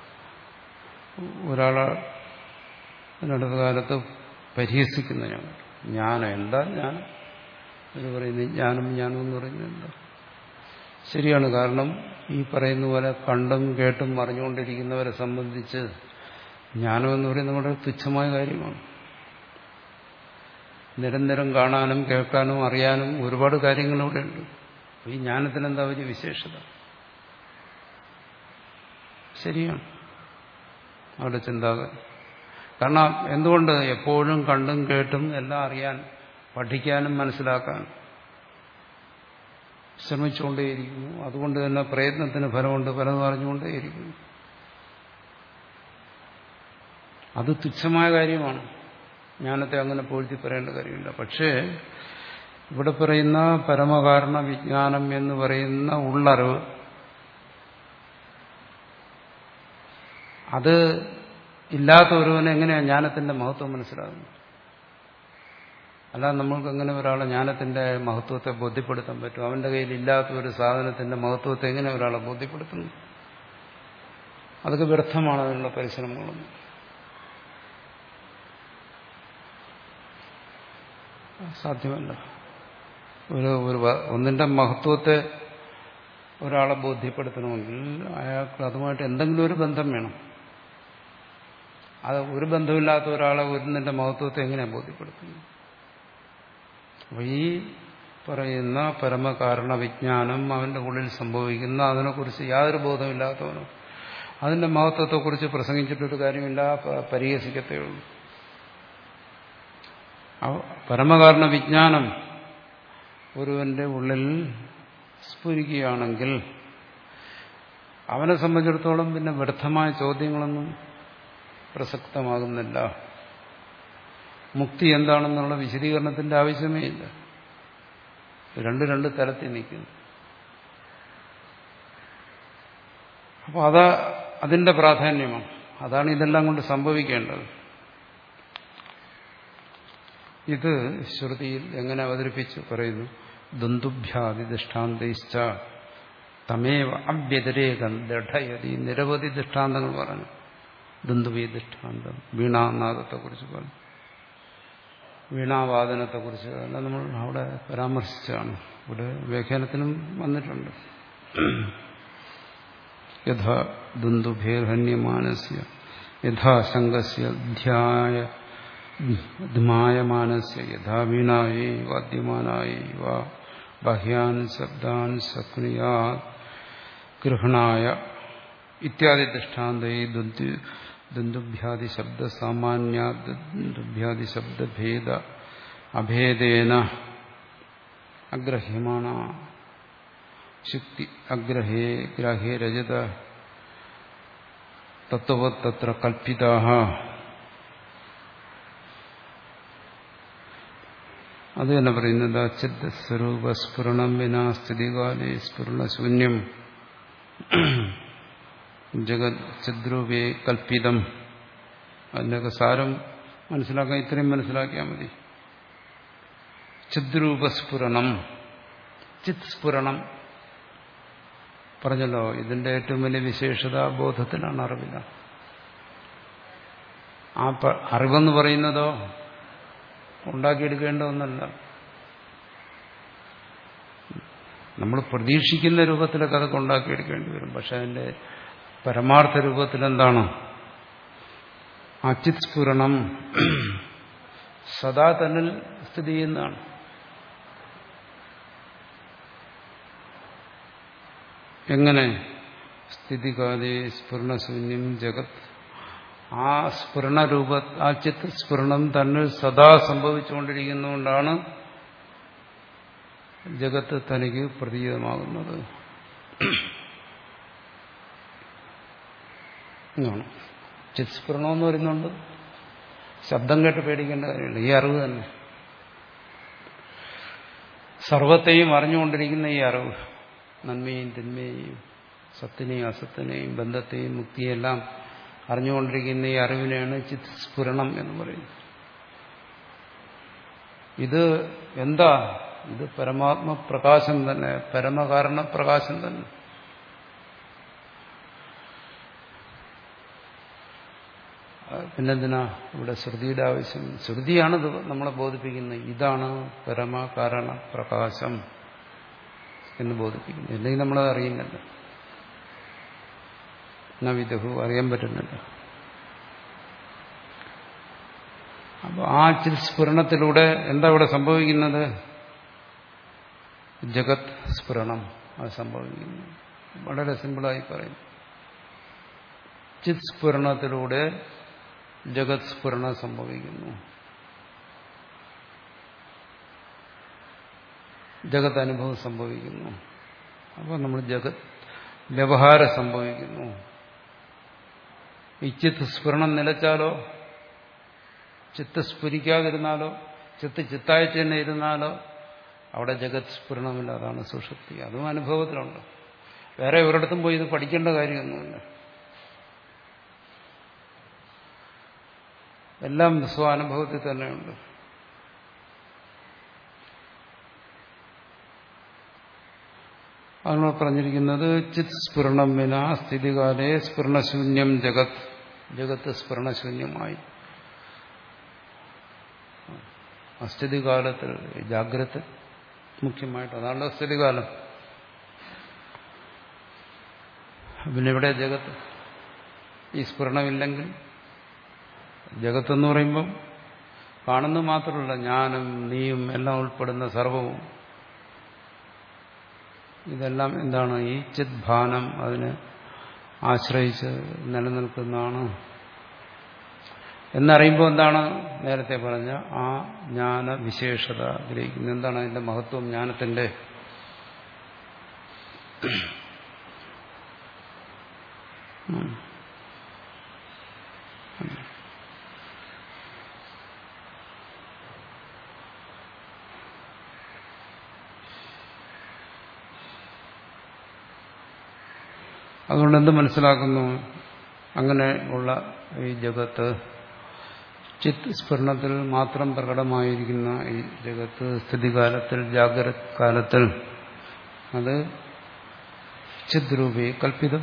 A: ഒരാളെ അടുത്ത കാലത്ത് പരിഹസിക്കുന്ന ഞാൻ ജ്ഞാനം എന്താ ജ്ഞാനം എന്ന് പറയുന്നത് ജ്ഞാനം ജ്ഞാനം എന്ന് പറയുന്നത് എന്താ ശരിയാണ് കാരണം ഈ പറയുന്ന പോലെ കണ്ടും കേട്ടും അറിഞ്ഞുകൊണ്ടിരിക്കുന്നവരെ സംബന്ധിച്ച് ജ്ഞാനം എന്ന് പറയുന്നത് വളരെ തുച്ഛമായ കാര്യമാണ് നിരന്തരം കാണാനും കേൾക്കാനും അറിയാനും ഒരുപാട് കാര്യങ്ങളിവിടെ ഉണ്ട് ഈ ജ്ഞാനത്തിന് എന്താ വലിയ വിശേഷത ശരിയാണ് അവരുടെ ചിന്താഗതി കാരണം എന്തുകൊണ്ട് എപ്പോഴും കണ്ടും കേട്ടും എല്ലാം അറിയാൻ പഠിക്കാനും മനസ്സിലാക്കാനും ശ്രമിച്ചുകൊണ്ടേയിരിക്കുന്നു അതുകൊണ്ട് തന്നെ പ്രയത്നത്തിന് ഫലമുണ്ട് ഫലം അറിഞ്ഞുകൊണ്ടേയിരിക്കുന്നു അത് തുച്ഛമായ കാര്യമാണ് ജ്ഞാനത്തെ അങ്ങനെ പൊഴുത്തി പറയേണ്ട കാര്യമില്ല പക്ഷേ ഇവിടെ പറയുന്ന പരമകാരണ വിജ്ഞാനം എന്ന് പറയുന്ന ഉള്ളറിവ് അത് ഇല്ലാത്ത ഒരുവന് എങ്ങനെയാണ് ജ്ഞാനത്തിന്റെ മഹത്വം മനസ്സിലാകുന്നത് അല്ലാതെ നമ്മൾക്ക് എങ്ങനെ ഒരാളെ ജ്ഞാനത്തിന്റെ മഹത്വത്തെ ബോധ്യപ്പെടുത്താൻ പറ്റും അവന്റെ കയ്യിൽ ഇല്ലാത്ത ഒരു സാധനത്തിന്റെ മഹത്വത്തെ എങ്ങനെ ഒരാളെ ബോധ്യപ്പെടുത്തുന്നു അതൊക്കെ വ്യർത്ഥമാണ് അതിനുള്ള പരിശ്രമങ്ങളൊന്നും സാധ്യമല്ല ഒരു ഒരു ഒന്നിന്റെ മഹത്വത്തെ ഒരാളെ ബോധ്യപ്പെടുത്തണമെങ്കിൽ അയാൾക്ക് അതുമായിട്ട് എന്തെങ്കിലും ഒരു ബന്ധം വേണം അത് ഒരു ബന്ധമില്ലാത്ത ഒരാളെ ഒന്നിന്റെ മഹത്വത്തെ എങ്ങനെയാണ് ബോധ്യപ്പെടുത്തുന്നത് അപ്പൊ ഈ പറയുന്ന പരമകാരണ വിജ്ഞാനം അവന്റെ ഉള്ളിൽ സംഭവിക്കുന്ന അതിനെക്കുറിച്ച് യാതൊരു ബോധമില്ലാത്തവനോ അതിന്റെ മഹത്വത്തെക്കുറിച്ച് പ്രസംഗിച്ചിട്ടൊരു കാര്യമില്ല പരിഹസിക്കത്തേ ഉള്ളൂ പരമകാരണ വിജ്ഞാനം ഒരുവന്റെ ഉള്ളിൽ സ്ഫുരിക്കുകയാണെങ്കിൽ അവനെ സംബന്ധിച്ചിടത്തോളം പിന്നെ വ്യർത്ഥമായ ചോദ്യങ്ങളൊന്നും പ്രസക്തമാകുന്നില്ല മുക്തി എന്താണെന്നുള്ള വിശദീകരണത്തിന്റെ ആവശ്യമേ ഇല്ല രണ്ട് രണ്ട് തലത്തിൽ നിൽക്കുന്നു അപ്പോൾ അത് അതിന്റെ പ്രാധാന്യമാണ് അതാണ് ഇതെല്ലാം കൊണ്ട് സംഭവിക്കേണ്ടത് ഇത് ശ്രുതിയിൽ എങ്ങനെ അവതരിപ്പിച്ചു പറയുന്നു ദന്തുഭ്യാദി ദൃഷ്ടാന്തയിച്ച തമേവ അവ്യതിരേകം ദൃഢയതി നിരവധി ദൃഷ്ടാന്തങ്ങൾ പറഞ്ഞു ദന്തുവി ദൃഷ്ടാന്തം വീണാനാദത്തെക്കുറിച്ച് പറഞ്ഞു വീണാവാദനത്തെക്കുറിച്ച് എല്ലാം നമ്മൾ അവിടെ പരാമർശിച്ചാണ് ഇവിടെ വ്യാഖ്യാനത്തിനും വന്നിട്ടുണ്ട് യഥാ ദന്തുഭേർഹന്യമാനസ്യ യഥാ ശങ്കസ്യ ധ്യായ ധ്മായമാനസ്യ യഥാ വീണായേ വാദ്യമാനായേ വാ ബാഹ്യാൻ ശബ്ദാൻ ശക്നിയാ ഗൃഹണായ ഇത്യാദി ദൃഷ്ടാന്തേ ദന്തുഭ്യാദി ശബ്ദ സാമാന്യ ദന്തുഭ്യാദി ശബ്ദഭേദ അഭേദേന അഗ്രഹ്യമാണ ശുക്തി അഗ്രഹേ ഗ്രാഹേ രജത തത്വവത് തത്ര കൽപ്പിതാ അത് തന്നെ പറയുന്നത് ചിത് സ്വരൂപ സ്ഫുരണം വിനാ സ്ഥിതികാലേ സ്ഫുരണശൂന്യം ജഗത് ചിദ്രൂപേ കൽപ്പിതം അതിൻ്റെയൊക്കെ സാരം മനസ്സിലാക്കാൻ ഇത്രയും മനസ്സിലാക്കിയാൽ മതി ചിദ്രൂപസ്ഫുരണം ചിത് സ്ഫുരണം പറഞ്ഞല്ലോ ഇതിന്റെ ഏറ്റവും വലിയ വിശേഷത ബോധത്തിലാണ് അറിവില്ല ആ അറിവെന്ന് പറയുന്നതോ ഉണ്ടാക്കിയെടുക്കേണ്ട ഒന്നല്ല നമ്മൾ പ്രതീക്ഷിക്കുന്ന രൂപത്തിലൊക്കെ അതൊക്കെ ഉണ്ടാക്കിയെടുക്കേണ്ടി വരും പക്ഷെ അതിന്റെ പരമാർത്ഥ രൂപത്തിൽ എന്താണ് അച്ചിത് സ്ഫുരണം സദാ തന്നിൽ സ്ഥിതി ചെയ്യുന്നതാണ് എങ്ങനെ സ്ഥിതികാലേ സ്ഫുരണശൂന്യം ജഗത് ആ സ്ഫുരണരൂപ ആ ചിത്ത് സ്ഫുരണം തന്നിൽ സദാ സംഭവിച്ചുകൊണ്ടിരിക്കുന്നതുകൊണ്ടാണ് ജഗത്ത് തനിക്ക് പ്രതീതമാകുന്നത് ചിത് സ്ഫുരണം എന്ന് പറയുന്നുണ്ട് ശബ്ദം കേട്ട് പേടിക്കേണ്ട കാര്യമില്ല ഈ അറിവ് തന്നെ സർവത്തെയും അറിഞ്ഞുകൊണ്ടിരിക്കുന്ന ഈ അറിവ് നന്മയും തിന്മയെയും സത്തിനെയും അസത്തിനെയും ബന്ധത്തെയും മുക്തിയെയും എല്ലാം അറിഞ്ഞുകൊണ്ടിരിക്കുന്ന ഈ അറിവിനെയാണ് ചിത് സ്ഫുരണം എന്ന് പറയുന്നത് ഇത് എന്താ ഇത് പരമാത്മ പ്രകാശം തന്നെ പരമകാരണ പ്രകാശം തന്നെ പിന്നെന്തിനാ ഇവിടെ ശ്രുതിയുടെ ആവശ്യം ശ്രുതിയാണിത് നമ്മളെ ബോധിപ്പിക്കുന്നത് ഇതാണ് പരമകാരണ പ്രകാശം എന്ന് ബോധിപ്പിക്കുന്നു അല്ലെങ്കിൽ നമ്മളത് അറിയുന്നില്ല നവിദഹു അറിയാൻ പറ്റുന്നില്ല അപ്പോൾ ആ ചിൽസ്ഫുരണത്തിലൂടെ എന്താ ഇവിടെ സംഭവിക്കുന്നത് ജഗത് സ്ഫുരണം അത് സംഭവിക്കുന്നു വളരെ സിമ്പിളായി പറയും ചിത് സ്ഫുരണത്തിലൂടെ ജഗത് സ്ഫുരണം സംഭവിക്കുന്നു ജഗത് അനുഭവം സംഭവിക്കുന്നു അപ്പോൾ നമ്മൾ ജഗത് വ്യവഹാരം സംഭവിക്കുന്നു ഈ ചിത്ത് സ്ഫുരണം നിലച്ചാലോ ചിത്ത് സ്ഫുരിക്കാതിരുന്നാലോ ചിത്ത് ചിത്തായി തന്നെ ഇരുന്നാലോ അവിടെ ജഗത് സ്ഫുരണമില്ല അതാണ് സുഷുപ്തി അതും അനുഭവത്തിലുണ്ട് വേറെ ഒരിടത്തും പോയി ഇത് പഠിക്കേണ്ട കാര്യമൊന്നുമില്ല എല്ലാം സ്വാനുഭവത്തിൽ തന്നെയുണ്ട് അതിനോട് പറഞ്ഞിരിക്കുന്നത് ചിത് സ്ഫുരണം വിന സ്ഥിതികാലേ സ്ഫുരണശൂന്യം ജഗത് ജഗത്ത് സ്ഫുരണശൂന്യമായി അസ്ഥിതികാലത്തിൽ ജാഗ്രത മുഖ്യമായിട്ട് അതാണ് സ്ഥിതികാലം പിന്നെ ഇവിടെ ജഗത്ത് ഈ സ്ഫുരണമില്ലെങ്കിൽ ജഗത്തെന്ന് പറയുമ്പം കാണുന്നത് മാത്രമല്ല ഞാനും നീയും എല്ലാം ഉൾപ്പെടുന്ന സർവവും ഇതെല്ലാം എന്താണ് ഈ ചിദ്ഭാനം അതിന് ആശ്രയിച്ച് നിലനിൽക്കുന്നതാണ് എന്നറിയുമ്പോൾ എന്താണ് നേരത്തെ പറഞ്ഞ ആ ജ്ഞാന വിശേഷത ഗ്രഹിക്കുന്നത് എന്താണ് അതിന്റെ മഹത്വം ജ്ഞാനത്തിന്റെ അതുകൊണ്ട് എന്ത് മനസ്സിലാക്കുന്നു അങ്ങനെ ഉള്ള ഈ ജഗത്ത് ചിത് സ്ഫുരണത്തിൽ മാത്രം പ്രകടമായിരിക്കുന്ന ഈ ജഗത്ത് സ്ഥിതികാലത്തിൽ ജാഗ്രത കാലത്തിൽ അത് ചിദ്രൂപി കൽപ്പിതം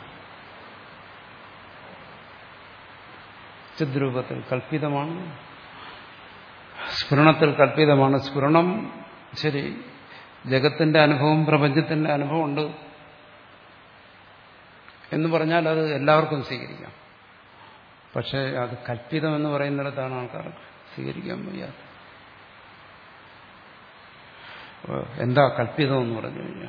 A: ചിദ്രൂപത്തിൽ കൽപ്പിതമാണ് സ്ഫുരണത്തിൽ കൽപ്പിതമാണ് സ്ഫുരണം ശരി ജഗത്തിന്റെ അനുഭവം പ്രപഞ്ചത്തിന്റെ അനുഭവമുണ്ട് എന്ന് പറഞ്ഞാൽ അത് എല്ലാവർക്കും സ്വീകരിക്കാം പക്ഷെ അത് കൽപ്പിതമെന്ന് പറയുന്നിടത്താണ് ആൾക്കാർ സ്വീകരിക്കാൻ വയ്യാത്ത എന്താ കൽപ്പിതം എന്ന് പറഞ്ഞു കഴിഞ്ഞാൽ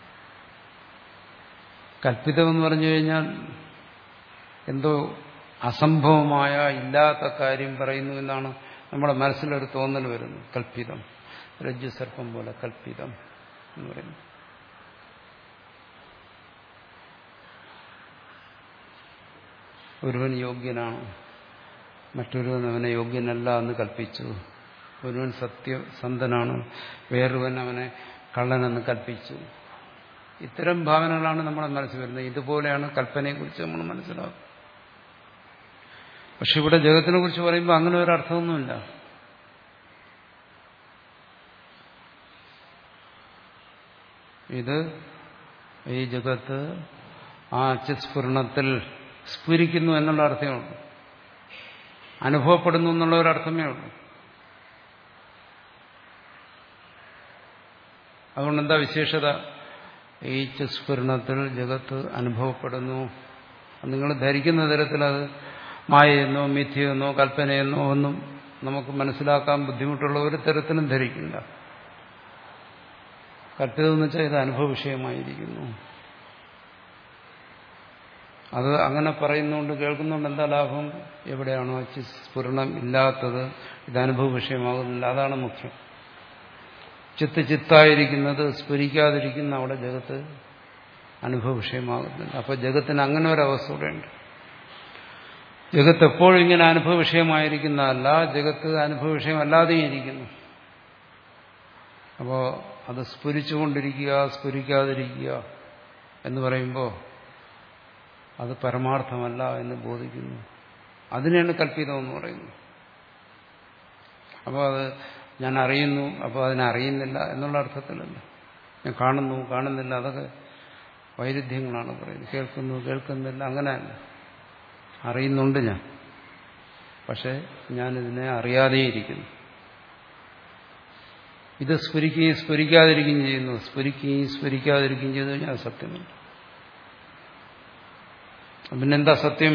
A: കൽപ്പിതമെന്ന് പറഞ്ഞു കഴിഞ്ഞാൽ എന്തോ അസംഭവമായ ഇല്ലാത്ത കാര്യം പറയുന്നു എന്നാണ് നമ്മുടെ മനസ്സിലൊരു തോന്നൽ വരുന്നത് കൽപ്പിതം രജ്ജു സർപ്പം പോലെ കൽപ്പിതം എന്ന് പറയുന്നു ഒരുവൻ യോഗ്യനാണ് മറ്റൊരുവൻ അവനെ യോഗ്യനല്ല എന്ന് കൽപ്പിച്ചു ഒരുവൻ സത്യസന്ധനാണ് വേറൊരുവൻ അവനെ കള്ളനെന്ന് കൽപ്പിച്ചു ഇത്തരം ഭാവനകളാണ് നമ്മുടെ മനസ്സിൽ വരുന്നത് ഇതുപോലെയാണ് കൽപ്പനയെക്കുറിച്ച് നമ്മൾ മനസ്സിലാക്കും പക്ഷെ ഇവിടെ ജഗത്തിനെ കുറിച്ച് പറയുമ്പോൾ അങ്ങനെ ഒരു അർത്ഥമൊന്നുമില്ല ഇത് ഈ ജഗത്ത് ആ ചിസ്ഫുരണത്തിൽ സ്ഫുരിക്കുന്നു എന്നുള്ള അർത്ഥമേ ഉള്ളൂ അനുഭവപ്പെടുന്നു എന്നുള്ള ഒരു അർത്ഥമേ ഉള്ളൂ അതുകൊണ്ട് എന്താ വിശേഷത ഈ ചിസ്ഫുരണത്തിൽ ജഗത്ത് അനുഭവപ്പെടുന്നു നിങ്ങൾ ധരിക്കുന്ന തരത്തിൽ അത് മായയെന്നോ മിഥ്യയെന്നോ കൽപ്പനയെന്നോ ഒന്നും നമുക്ക് മനസ്സിലാക്കാൻ ബുദ്ധിമുട്ടുള്ള ഒരു തരത്തിലും ധരിക്കില്ല കൽപ്പിതമെന്ന് വെച്ചാൽ ഇത് അനുഭവ വിഷയമായിരിക്കുന്നു അത് അങ്ങനെ പറയുന്നുകൊണ്ട് കേൾക്കുന്നുണ്ട് എന്താ ലാഭം എവിടെയാണോ സ്ഫുരണം ഇല്ലാത്തത് ഇത് അനുഭവ വിഷയമാകുന്നില്ല അതാണ് മുഖ്യം ചിത്ത് ചിത്തായിരിക്കുന്നത് സ്ഫുരിക്കാതിരിക്കുന്ന അവിടെ ജഗത്ത് അനുഭവ വിഷയമാകുന്നില്ല അപ്പൊ ജഗത്തിന് അങ്ങനെ ഒരു അവസ്ഥ കൂടെയുണ്ട് ജഗത്ത് എപ്പോഴും ഇങ്ങനെ അനുഭവ വിഷയമായിരിക്കുന്നതല്ല ജഗത്ത് അനുഭവ വിഷയമല്ലാതെയും ഇരിക്കുന്നു അപ്പോൾ അത് സ്ഫുരിച്ചുകൊണ്ടിരിക്കുക സ്ഫുരിക്കാതിരിക്കുക എന്ന് പറയുമ്പോൾ അത് പരമാർത്ഥമല്ല എന്ന് ബോധിക്കുന്നു അതിനെയാണ് കൽപ്പിതം എന്ന് പറയുന്നത് അപ്പോൾ അത് ഞാൻ അറിയുന്നു അപ്പോൾ അതിനെ അറിയുന്നില്ല എന്നുള്ള അർത്ഥത്തിലല്ല ഞാൻ കാണുന്നു കാണുന്നില്ല അതൊക്കെ വൈരുദ്ധ്യങ്ങളാണ് പറയുന്നത് കേൾക്കുന്നു കേൾക്കുന്നില്ല അങ്ങനെയല്ല അറിയുന്നുണ്ട് ഞാൻ പക്ഷെ ഞാനിതിനെ അറിയാതെയിരിക്കുന്നു ഇത് സ്ഫുരിക്കുകയും സ്ഫുരിക്കാതിരിക്കുകയും ചെയ്യുന്നു സ്ഫുരിക്കുകയും സ്ഫുരിക്കാതിരിക്കുകയും ചെയ്തു കഴിഞ്ഞാൽ അത് സത്യമല്ല പിന്നെന്താ സത്യം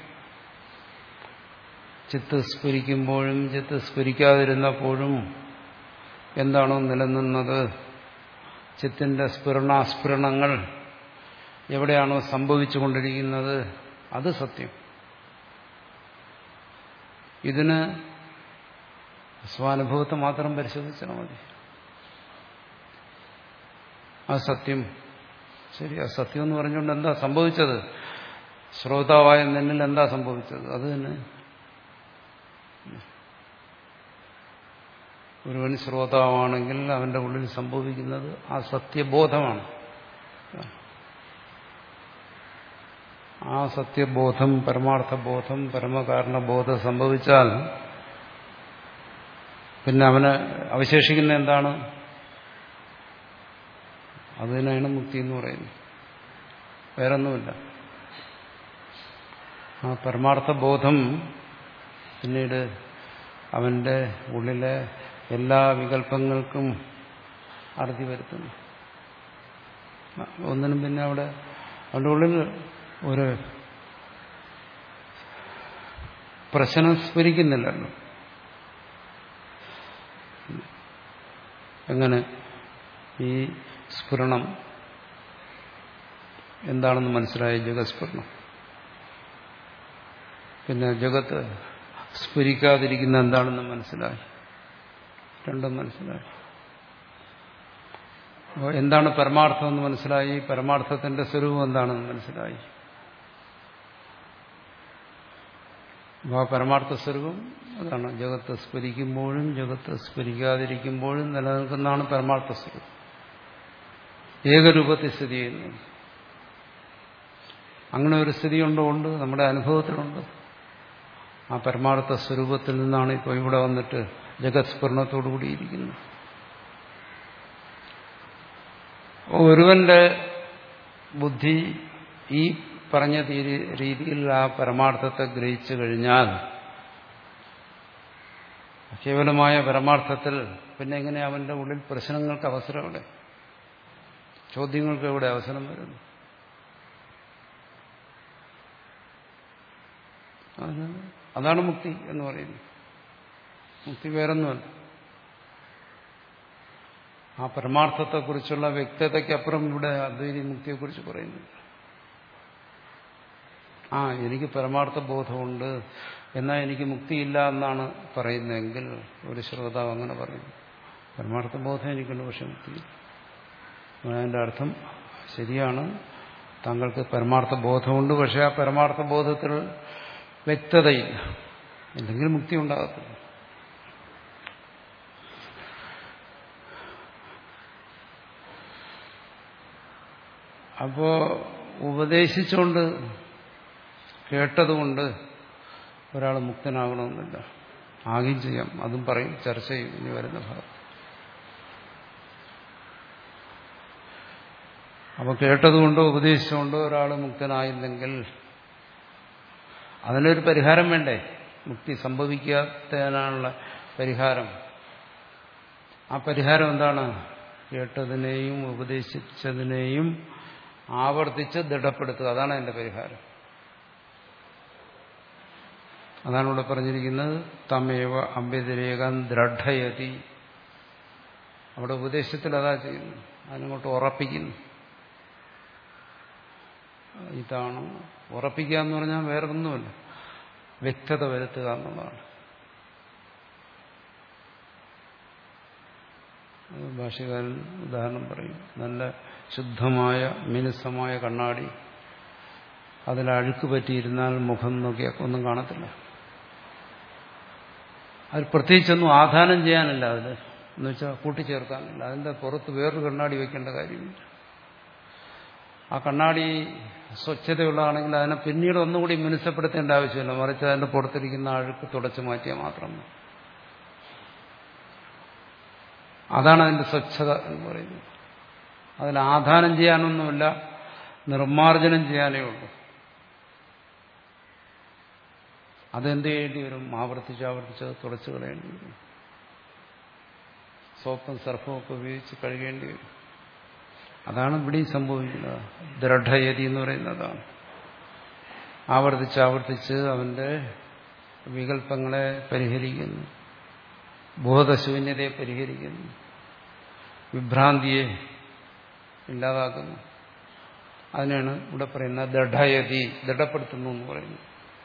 A: ചിത്ത് സ്ഫുരിക്കുമ്പോഴും ചിത്ത് സ്ഫുരിക്കാതിരുന്നപ്പോഴും എന്താണോ നിലനിന്നത് ചിത്തിന്റെ സ്ഫുരണാസ്ഫുരണങ്ങൾ എവിടെയാണോ സംഭവിച്ചുകൊണ്ടിരിക്കുന്നത് അത് സത്യം ഇതിന് സ്വാനുഭവത്തെ മാത്രം പരിശോധിച്ചാൽ മതി ആ സത്യം ശരി ആ സത്യം എന്ന് പറഞ്ഞുകൊണ്ട് എന്താ സംഭവിച്ചത് ശ്രോതാവായ നിന്നിൽ എന്താ സംഭവിച്ചത് അത് തന്നെ ഒരുവൻ ശ്രോതാവാണെങ്കിൽ അവന്റെ ഉള്ളിൽ സംഭവിക്കുന്നത് ആ സത്യബോധമാണ് ആ സത്യബോധം പരമാർത്ഥബോധം പരമകാരണബോധം സംഭവിച്ചാൽ പിന്നെ അവന് അവശേഷിക്കുന്ന എന്താണ് അതിനാണ് മുക്തി എന്ന് പറയുന്നത് വേറൊന്നുമില്ല ആ പരമാർത്ഥ ബോധം പിന്നീട് അവന്റെ ഉള്ളിലെ എല്ലാ വികല്പങ്ങൾക്കും അറുതി വരുത്തുന്നു ഒന്നിനും പിന്നെ അവിടെ അവന്റെ ഉള്ളിൽ ഒരു പ്രശ്നം സ്ഫുരിക്കുന്നില്ലല്ലോ എങ്ങനെ ഈ സ്ഫുരണം എന്താണെന്ന് മനസ്സിലായി ജഗസ്ഫുരണം പിന്നെ ജഗത്ത് സ്ഫുരിക്കാതിരിക്കുന്ന എന്താണെന്ന് മനസ്സിലായി രണ്ടും മനസ്സിലായി അപ്പോൾ എന്താണ് പരമാർത്ഥം എന്ന് മനസ്സിലായി പരമാർത്ഥത്തിന്റെ സ്വരൂപം എന്താണെന്ന് മനസ്സിലായി അപ്പോൾ ആ പരമാർത്ഥ സ്വരൂപം അതാണ് ജഗത്ത് സ്ഫുരിക്കുമ്പോഴും ജഗത്ത് സ്ഫുരിക്കാതിരിക്കുമ്പോഴും നിലനിൽക്കുന്നതാണ് പരമാർത്ഥ സ്വരൂപം ഏകരൂപത്തിൽ സ്ഥിതി ചെയ്യുന്നു അങ്ങനെ ഒരു സ്ഥിതി ഉണ്ടോണ്ട് നമ്മുടെ അനുഭവത്തിലുണ്ട് ആ പരമാർത്ഥ സ്വരൂപത്തിൽ നിന്നാണ് ഇപ്പോൾ ഇവിടെ വന്നിട്ട് ജഗത് സ്ഫുരണത്തോടുകൂടിയിരിക്കുന്നത് ഒരുവന്റെ ബുദ്ധി ഈ പറഞ്ഞ രീതിയിൽ ആ പരമാർത്ഥത്തെ ഗ്രഹിച്ചു കഴിഞ്ഞാൽ കേവലമായ പരമാർത്ഥത്തിൽ പിന്നെ എങ്ങനെ അവന്റെ ഉള്ളിൽ പ്രശ്നങ്ങൾക്ക് അവസരം എവിടെ ചോദ്യങ്ങൾക്ക് എവിടെ അവസരം വരുന്നു അതാണ് മുക്തി എന്ന് പറയുന്നത് മുക്തി വേറൊന്നുമല്ല ആ പരമാർത്ഥത്തെക്കുറിച്ചുള്ള വ്യക്തതയ്ക്കപ്പുറം ഇവിടെ അദ്വൈതി മുക്തിയെക്കുറിച്ച് പറയുന്നു ആ എനിക്ക് പരമാർത്ഥ ബോധമുണ്ട് എന്നാൽ എനിക്ക് മുക്തിയില്ല എന്നാണ് പറയുന്നതെങ്കിൽ ഒരു ശ്രോതാവ് അങ്ങനെ പറയുന്നു പരമാർത്ഥ ബോധം എനിക്കുണ്ട് പക്ഷെ മുക്തിയില്ല അതിൻ്റെ അർത്ഥം ശരിയാണ് താങ്കൾക്ക് പരമാർത്ഥ ബോധമുണ്ട് പക്ഷെ ആ പരമാർത്ഥ ബോധത്തിൽ വ്യക്തതയില്ല എന്തെങ്കിലും മുക്തി ഉണ്ടാകത്തില്ല അപ്പോ ഉപദേശിച്ചുകൊണ്ട് കേട്ടതുകൊണ്ട് ഒരാൾ മുക്തനാകണമെന്നില്ല ആകുകയും ചെയ്യാം അതും പറയും ചർച്ച ചെയ്യും ഇനി വരുന്ന ഭാഗം അപ്പോൾ കേട്ടതുകൊണ്ടോ ഉപദേശിച്ചുകൊണ്ടോ ഒരാൾ മുക്തനായില്ലെങ്കിൽ അതിനൊരു പരിഹാരം വേണ്ടേ മുക്തി സംഭവിക്കാത്തതിനുള്ള പരിഹാരം ആ പരിഹാരം എന്താണ് കേട്ടതിനെയും ഉപദേശിച്ചതിനെയും ആവർത്തിച്ച് ദൃഢപ്പെടുത്തുക അതാണ് അതിന്റെ പരിഹാരം അതാണ് ഇവിടെ പറഞ്ഞിരിക്കുന്നത് തമേവ അമ്പ്യതിരേകം ദൃഢയതി അവിടെ ഉപദേശത്തിൽ അതാ ചെയ്യുന്നു അതിനങ്ങോട്ട് ഉറപ്പിക്കുന്നു ഇതാണ് ഉറപ്പിക്കുക എന്ന് പറഞ്ഞാൽ വേറൊന്നുമല്ല വ്യക്തത വരുത്തുക എന്നുള്ളതാണ് ഭാഷകാരൻ ഉദാഹരണം പറയും നല്ല ശുദ്ധമായ മിനുസമായ കണ്ണാടി അതിൽ അഴുക്ക് പറ്റിയിരുന്നാൽ മുഖം നോക്കിയാൽ ഒന്നും കാണത്തില്ല അതിൽ പ്രത്യേകിച്ചൊന്നും ആധാനം ചെയ്യാനില്ല അതിൽ എന്ന് വെച്ചാൽ കൂട്ടിച്ചേർക്കാനില്ല അതിൻ്റെ പുറത്ത് വേറൊരു കണ്ണാടി വെക്കേണ്ട കാര്യമില്ല ആ കണ്ണാടി സ്വച്ഛതയുള്ളതാണെങ്കിൽ അതിനെ പിന്നീട് ഒന്നുകൂടി മിനുസപ്പെടുത്തേണ്ട ആവശ്യമില്ല മറിച്ച് അതിൻ്റെ പുറത്തിരിക്കുന്ന അഴുക്ക് തുടച്ചു മാറ്റിയാൽ മാത്രം അതാണ് അതിന്റെ സ്വച്ഛത എന്ന് പറയുന്നത് അതിൽ ആധാനം ചെയ്യാനൊന്നുമില്ല നിർമാർജനം ചെയ്യാനേ ഉള്ളൂ അതെന്ത് ചെയ്യേണ്ടി വരും ആവർത്തിച്ച് ആവർത്തിച്ച് തുടച്ചു കളയേണ്ടി വരും സോപ്പും സർഫും ഒക്കെ ഉപയോഗിച്ച് കഴുകേണ്ടി വരും അതാണ് ഇവിടെയും സംഭവിക്കുന്നത് ദൃഢയതി എന്ന് പറയുന്നതാണ് ആവർത്തിച്ച് ആവർത്തിച്ച് അവന്റെ വികല്പങ്ങളെ പരിഹരിക്കുന്നു ബോധശൂന്യതയെ പരിഹരിക്കുന്നു വിഭ്രാന്തിയെ ഇല്ലാതാക്കുന്നു അതിനാണ് ഇവിടെ പറയുന്നത് ദൃഢയതി ദൃഢപ്പെടുത്തുന്നു എന്ന് പറയുന്നു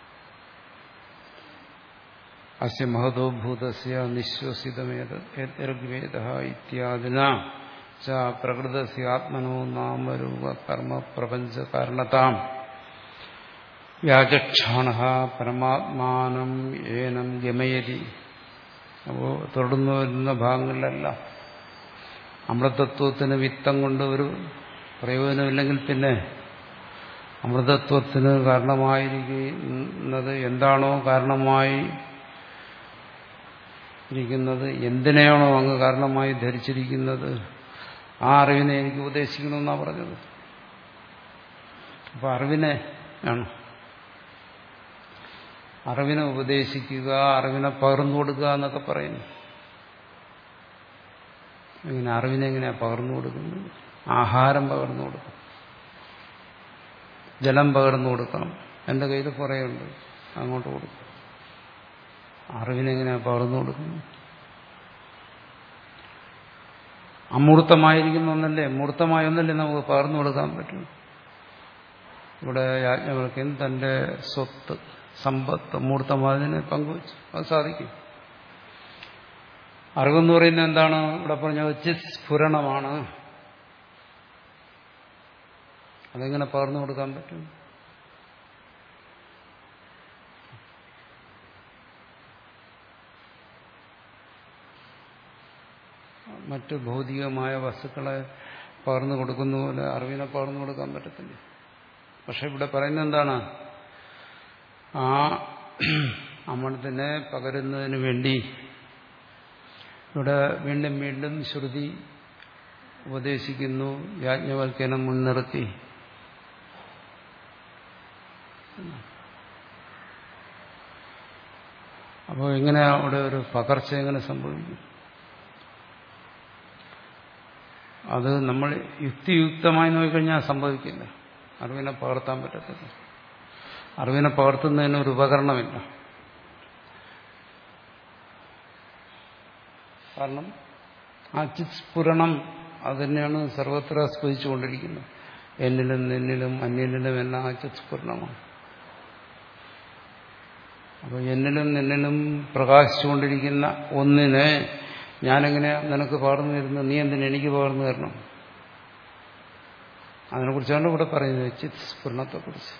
A: അസ്യ മഹതോ ഭൂതസ്യ നിശ്വസിതമേത ഋഗ്വേദ ഇത്യാദിന ച പ്രകൃതസ്യ ആത്മനോ നാമരൂപ കർമ്മ പ്രപഞ്ച കാരണതാം വ്യാചക്ഷാണ പരമാത്മാനം ഏനം ഗമയതി അപ്പോൾ തുടർന്നു വരുന്ന ഭാഗങ്ങളിലെല്ലാം അമൃതത്വത്തിന് വിത്തം കൊണ്ട് ഒരു പ്രയോജനമില്ലെങ്കിൽ പിന്നെ അമൃതത്വത്തിന് കാരണമായിരിക്കുന്നത് എന്താണോ കാരണമായി ഇരിക്കുന്നത് എന്തിനെയാണോ അങ്ങ് കാരണമായി ധരിച്ചിരിക്കുന്നത് ആ അറിവിനെ എനിക്ക് ഉപദേശിക്കണമെന്നാണ് പറഞ്ഞത് അപ്പൊ അറിവിനെ ആണ് അറിവിനെ ഉപദേശിക്കുക അറിവിനെ പകർന്നു കൊടുക്കുക എന്നൊക്കെ പറയുന്നു ഇങ്ങനെ അറിവിനെ എങ്ങനെയാ പകർന്നു കൊടുക്കുന്നത് ആഹാരം പകർന്നു കൊടുക്കും ജലം പകർന്നു കൊടുക്കണം എൻ്റെ കയ്യിൽ കുറേ ഉണ്ട് അങ്ങോട്ട് കൊടുക്കും അറിവിനെങ്ങനെയാ പകർന്നു കൊടുക്കുന്നത് അമൂർത്തമായിരിക്കുന്ന ഒന്നല്ലേ മൂർത്തമായ ഒന്നല്ലേ നമുക്ക് പകർന്നു കൊടുക്കാൻ പറ്റും ഇവിടെ യാജ്ഞവൽക്കൻ തന്റെ സ്വത്ത് സമ്പത്ത് മൂർത്തമായതിനെ പങ്കുവച്ചു അത് സാധിക്കും അറിവെന്ന് പറയുന്നത് എന്താണ് ഇവിടെ പറഞ്ഞത് ചിസ്ഫുരണമാണ് അതെങ്ങനെ പകർന്നു കൊടുക്കാൻ പറ്റും മറ്റ് ഭൗതികമായ വസ്തുക്കളെ പകർന്നു കൊടുക്കുന്ന പോലെ അറിവിനെ പകർന്നു കൊടുക്കാൻ പറ്റത്തില്ല പക്ഷെ ഇവിടെ പറയുന്നത് എന്താണ് ആ അമൃതത്തിനെ പകരുന്നതിന് വേണ്ടി ഇവിടെ വീണ്ടും വീണ്ടും ശ്രുതി ഉപദേശിക്കുന്നു യാജ്ഞവൽക്കനം മുൻനിർത്തി അപ്പോൾ എങ്ങനെ അവിടെ ഒരു പകർച്ച എങ്ങനെ സംഭവിക്കും അത് നമ്മൾ യുക്തിയുക്തമായി നോക്കിക്കഴിഞ്ഞാൽ സംഭവിക്കില്ല അറിവിനെ പകർത്താൻ പറ്റത്തില്ല അറിവിനെ പകർത്തുന്നതിന് ഒരു ഉപകരണമില്ല കാരണം ആ ചിത്സ്ഫുരണം അത് തന്നെയാണ് സർവത്ര സ്ഫുരിച്ചുകൊണ്ടിരിക്കുന്നത് എന്നിലും നിന്നിലും അന്യനിലും എല്ലാം ആ ചിത്സ്ഫുരണമാണ് അപ്പോൾ എന്നിലും നിന്നിലും പ്രകാശിച്ചുകൊണ്ടിരിക്കുന്ന ഒന്നിനെ ഞാനെങ്ങനെ നിനക്ക് പകർന്നു തരുന്നു നീ എന്തിനു എനിക്ക് പകർന്നു തരണം അതിനെക്കുറിച്ചാണ് ഇവിടെ പറയുന്നത് ചിത് സ്ഫുരണത്തെക്കുറിച്ച്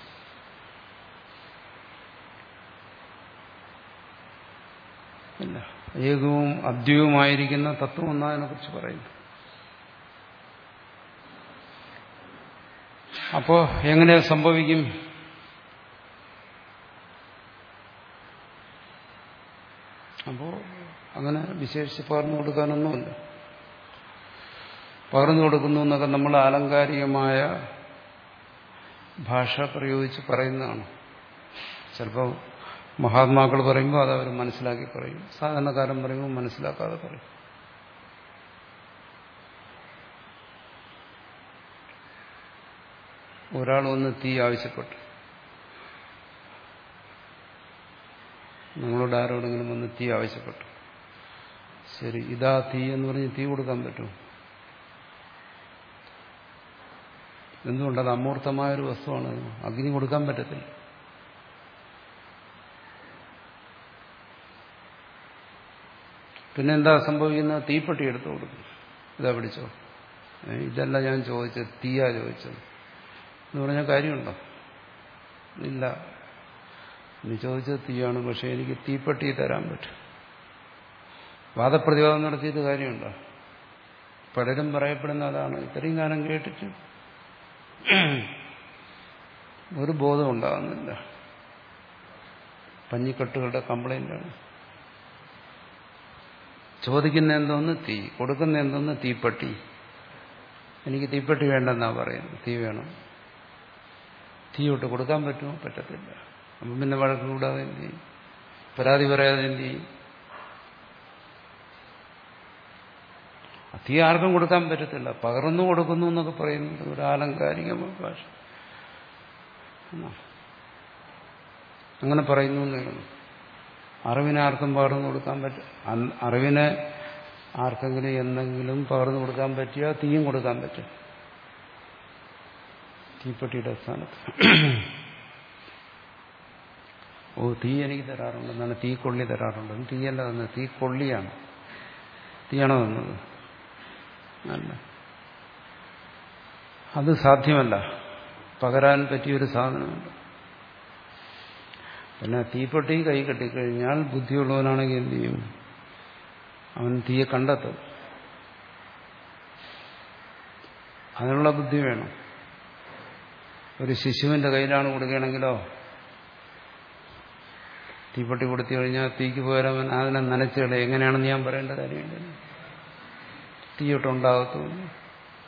A: ഇല്ല ഏകവും അദ്വൈവുമായിരിക്കുന്ന തത്വം എന്നതിനെ കുറിച്ച് പറയുന്നു അപ്പോ എങ്ങനെ സംഭവിക്കും അപ്പോ അങ്ങനെ വിശേഷിച്ച് പകർന്നു കൊടുക്കാനൊന്നുമില്ല പകർന്നു കൊടുക്കുന്നു എന്നൊക്കെ നമ്മൾ ആലങ്കാരികമായ ഭാഷ പ്രയോഗിച്ച് പറയുന്നതാണ് ചിലപ്പോൾ മഹാത്മാക്കൾ പറയുമ്പോൾ അത് അവർ മനസ്സിലാക്കി പറയും സാധാരണക്കാരൻ പറയുമ്പോൾ മനസ്സിലാക്കാതെ പറയും ഒരാൾ ഒന്ന് തീ ആവശ്യപ്പെട്ടു നിങ്ങളോട് ആരോടെങ്കിലും വന്ന് തീ ആവശ്യപ്പെട്ടു ശരി ഇതാ തീ എന്ന് പറഞ്ഞ് തീ കൊടുക്കാൻ പറ്റുമോ എന്തുകൊണ്ടത് അമൂർത്തമായൊരു വസ്തുവാണ് അഗ്നി കൊടുക്കാൻ പറ്റത്തില്ല പിന്നെ എന്താ സംഭവിക്കുന്നത് തീപ്പെട്ടി എടുത്തു കൊടുക്കും ഇതാ പിടിച്ചോ ഇതല്ല ഞാൻ ചോദിച്ചത് തീയാ ചോദിച്ചത് എന്ന് പറഞ്ഞാൽ കാര്യമുണ്ടോ ഇല്ല നീ ചോദിച്ചത് തീയാണ് പക്ഷെ എനിക്ക് തീപ്പെട്ടി തരാൻ പറ്റും വാദപ്രതിവാദം നടത്തിയിട്ട് കാര്യമുണ്ടോ പലരും പറയപ്പെടുന്ന അതാണ് ഇത്രയും കാലം കേട്ടിട്ട് ഒരു ബോധം ഉണ്ടാകുന്നില്ല പഞ്ഞിക്കെട്ടുകളുടെ കംപ്ലൈന്റാണ് ചോദിക്കുന്ന എന്തോന്ന് തീ കൊടുക്കുന്ന എന്തോന്ന് തീപ്പെട്ടി എനിക്ക് തീപ്പെട്ടി വേണ്ടെന്നാ പറയുന്നത് തീ വേണം തീ തൊട്ട് കൊടുക്കാൻ പറ്റുമോ പറ്റത്തില്ല അപ്പം പിന്നെ വഴക്ക് കൂടാതെ എന്ത് ചെയ്യും പരാതി പറയാതെ എന്ത് ചെയ്യും തീ ആർക്കും കൊടുക്കാൻ പറ്റത്തില്ല പകർന്നു കൊടുക്കുന്നു എന്നൊക്കെ പറയുന്നത് ഒരു ആലങ്കാരികമായ ഭാഷ അങ്ങനെ പറയുന്നു എന്നാണ് അറിവിനെ ആർക്കും പകർന്നു കൊടുക്കാൻ പറ്റും അറിവിനെ ആർക്കെങ്കിലും എന്തെങ്കിലും പകർന്നു കൊടുക്കാൻ പറ്റിയാൽ തീയും കൊടുക്കാൻ പറ്റും തീപ്പെട്ടിയുടെ സ്ഥാനത്ത് ഓ തീ എനിക്ക് തരാറുണ്ട് എന്നാണ് തീ കൊള്ളി തരാറുണ്ട് തീയല്ല തന്നത് തീ കൊള്ളിയാണ് തീയാണോ തന്നത് അല്ല അത് സാധ്യമല്ല പകരാൻ പറ്റിയൊരു സാധനമുണ്ട് പിന്നെ തീപ്പെട്ടി കൈ കെട്ടിക്കഴിഞ്ഞാൽ ബുദ്ധിയുള്ളവനാണെങ്കിൽ എന്ത് ചെയ്യും അവൻ തീയെ കണ്ടെത്തും അതിനുള്ള ബുദ്ധി വേണം ഒരു ശിശുവിന്റെ കയ്യിലാണ് കൊടുക്കുകയാണെങ്കിലോ തീപ്പെട്ടി കൊടുത്തു കഴിഞ്ഞാൽ തീക്ക് പോരവൻ അതിനെ നനച്ചുകളെ എങ്ങനെയാണെന്ന് ഞാൻ പറയേണ്ട കാര്യമില്ല തീയൊട്ടുണ്ടാകത്തുമില്ല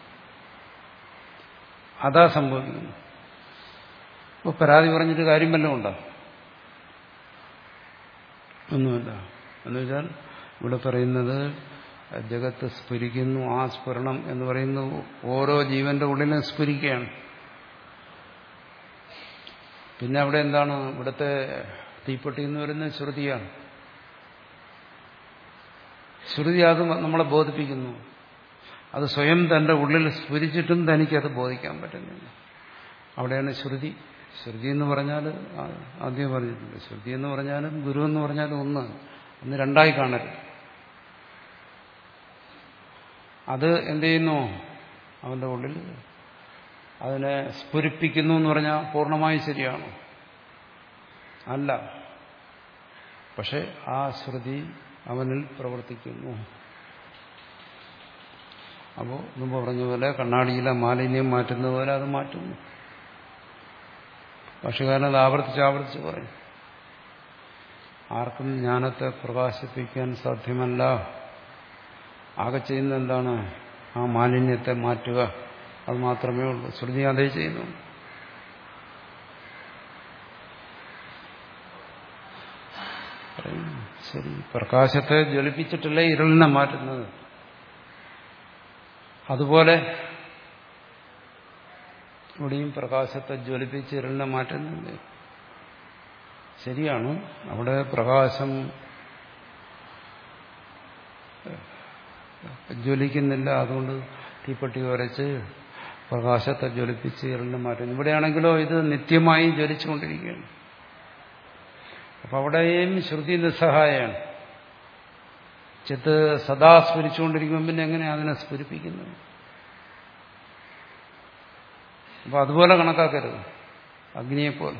A: അതാ സംഭവിക്കുന്നു അപ്പോൾ പരാതി പറഞ്ഞിട്ട് കാര്യം വല്ലതും ഉണ്ടോ ഒന്നുമില്ല എന്ന് വെച്ചാൽ ഇവിടെ പറയുന്നത് ജഗത്ത് സ്ഫുരിക്കുന്നു ആ സ്ഫുരണം എന്ന് പറയുന്നത് ഓരോ ജീവന്റെ ഉള്ളിലും സ്ഫുരിക്കുകയാണ് പിന്നെ അവിടെ എന്താണ് ഇവിടുത്തെ തീപ്പെട്ടി എന്ന് പറയുന്നത് ശ്രുതിയാണ് ശ്രുതി അത് നമ്മളെ ബോധിപ്പിക്കുന്നു അത് സ്വയം തന്റെ ഉള്ളിൽ സ്ഫുരിച്ചിട്ടും തനിക്കത് ബോധിക്കാൻ പറ്റുന്നില്ല അവിടെയാണ് ശ്രുതി ശ്രുതി എന്ന് പറഞ്ഞാൽ ആദ്യം പറഞ്ഞിട്ടുണ്ട് ശ്രുതി എന്ന് പറഞ്ഞാലും ഗുരു എന്ന് പറഞ്ഞാലും ഒന്ന് ഒന്ന് രണ്ടായി കാണരുത് അത് എന്ത് ചെയ്യുന്നു അവന്റെ ഉള്ളിൽ അതിനെ സ്ഫുരിപ്പിക്കുന്നു എന്ന് പറഞ്ഞാൽ പൂർണ്ണമായും ശരിയാണോ അല്ല പക്ഷെ ആ ശ്രുതി അവനിൽ പ്രവർത്തിക്കുന്നു അപ്പോൾ മുമ്പ് പറഞ്ഞ പോലെ കണ്ണാടിയിലെ മാലിന്യം മാറ്റുന്ന പോലെ അത് മാറ്റുന്നു ഭാഷകാരൻ അത് ആവർത്തിച്ച് ആവർത്തിച്ച് പറയും ആർക്കും ജ്ഞാനത്തെ പ്രകാശിപ്പിക്കാൻ സാധ്യമല്ല ആകെ ചെയ്യുന്ന എന്താണ് ആ മാലിന്യത്തെ മാറ്റുക അത് മാത്രമേ ഉള്ളൂ ശ്രുതി അതേ ചെയ്യുന്നു ശരി പ്രകാശത്തെ ജ്വലിപ്പിച്ചിട്ടല്ലേ ഇരുളിനെ മാറ്റുന്നത് അതുപോലെ ഇവിടെയും പ്രകാശത്തെ ജ്വലിപ്പിച്ച് ഇരുളിനെ മാറ്റുന്നുണ്ട് ശരിയാണ് അവിടെ പ്രകാശം ജ്വലിക്കുന്നില്ല അതുകൊണ്ട് തീപ്പെട്ടി ഉരച്ച് പ്രകാശത്തെ ജ്വലിപ്പിച്ച് ഇരുളിനെ മാറ്റുന്നു ഇവിടെയാണെങ്കിലോ ഇത് നിത്യമായി ജ്വലിച്ചുകൊണ്ടിരിക്കുകയാണ് അപ്പൊ അവിടെയും ശ്രുതി നിസ്സഹായാണ് ചിത്ത് സദാ സ്ഫുരിച്ചുകൊണ്ടിരിക്കുമ്പോൾ പിന്നെ എങ്ങനെയാണ് അതിനെ സ്ഫുരിപ്പിക്കുന്നത് അപ്പൊ അതുപോലെ കണക്കാക്കരുത് അഗ്നിയെപ്പോലെ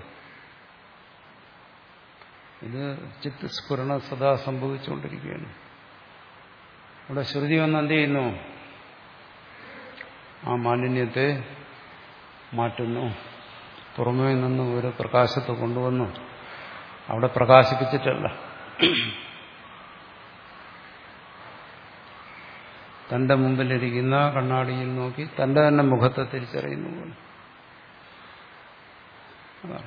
A: ഇത് ചിത്ത് സ്ഫുരണ സദാ സംഭവിച്ചുകൊണ്ടിരിക്കുകയാണ് ഇവിടെ ശ്രുതി വന്ന് എന്ത് ചെയ്യുന്നു ആ മാലിന്യത്തെ മാറ്റുന്നു പുറമേ നിന്ന് ഒരു പ്രകാശത്തെ കൊണ്ടുവന്നു അവിടെ പ്രകാശിപ്പിച്ചിട്ടല്ല തന്റെ മുമ്പിലിരിക്കുന്ന കണ്ണാടിയിൽ നോക്കി തന്റെ തന്നെ മുഖത്തെ തിരിച്ചറിയുന്നു പോലെ അതാണ്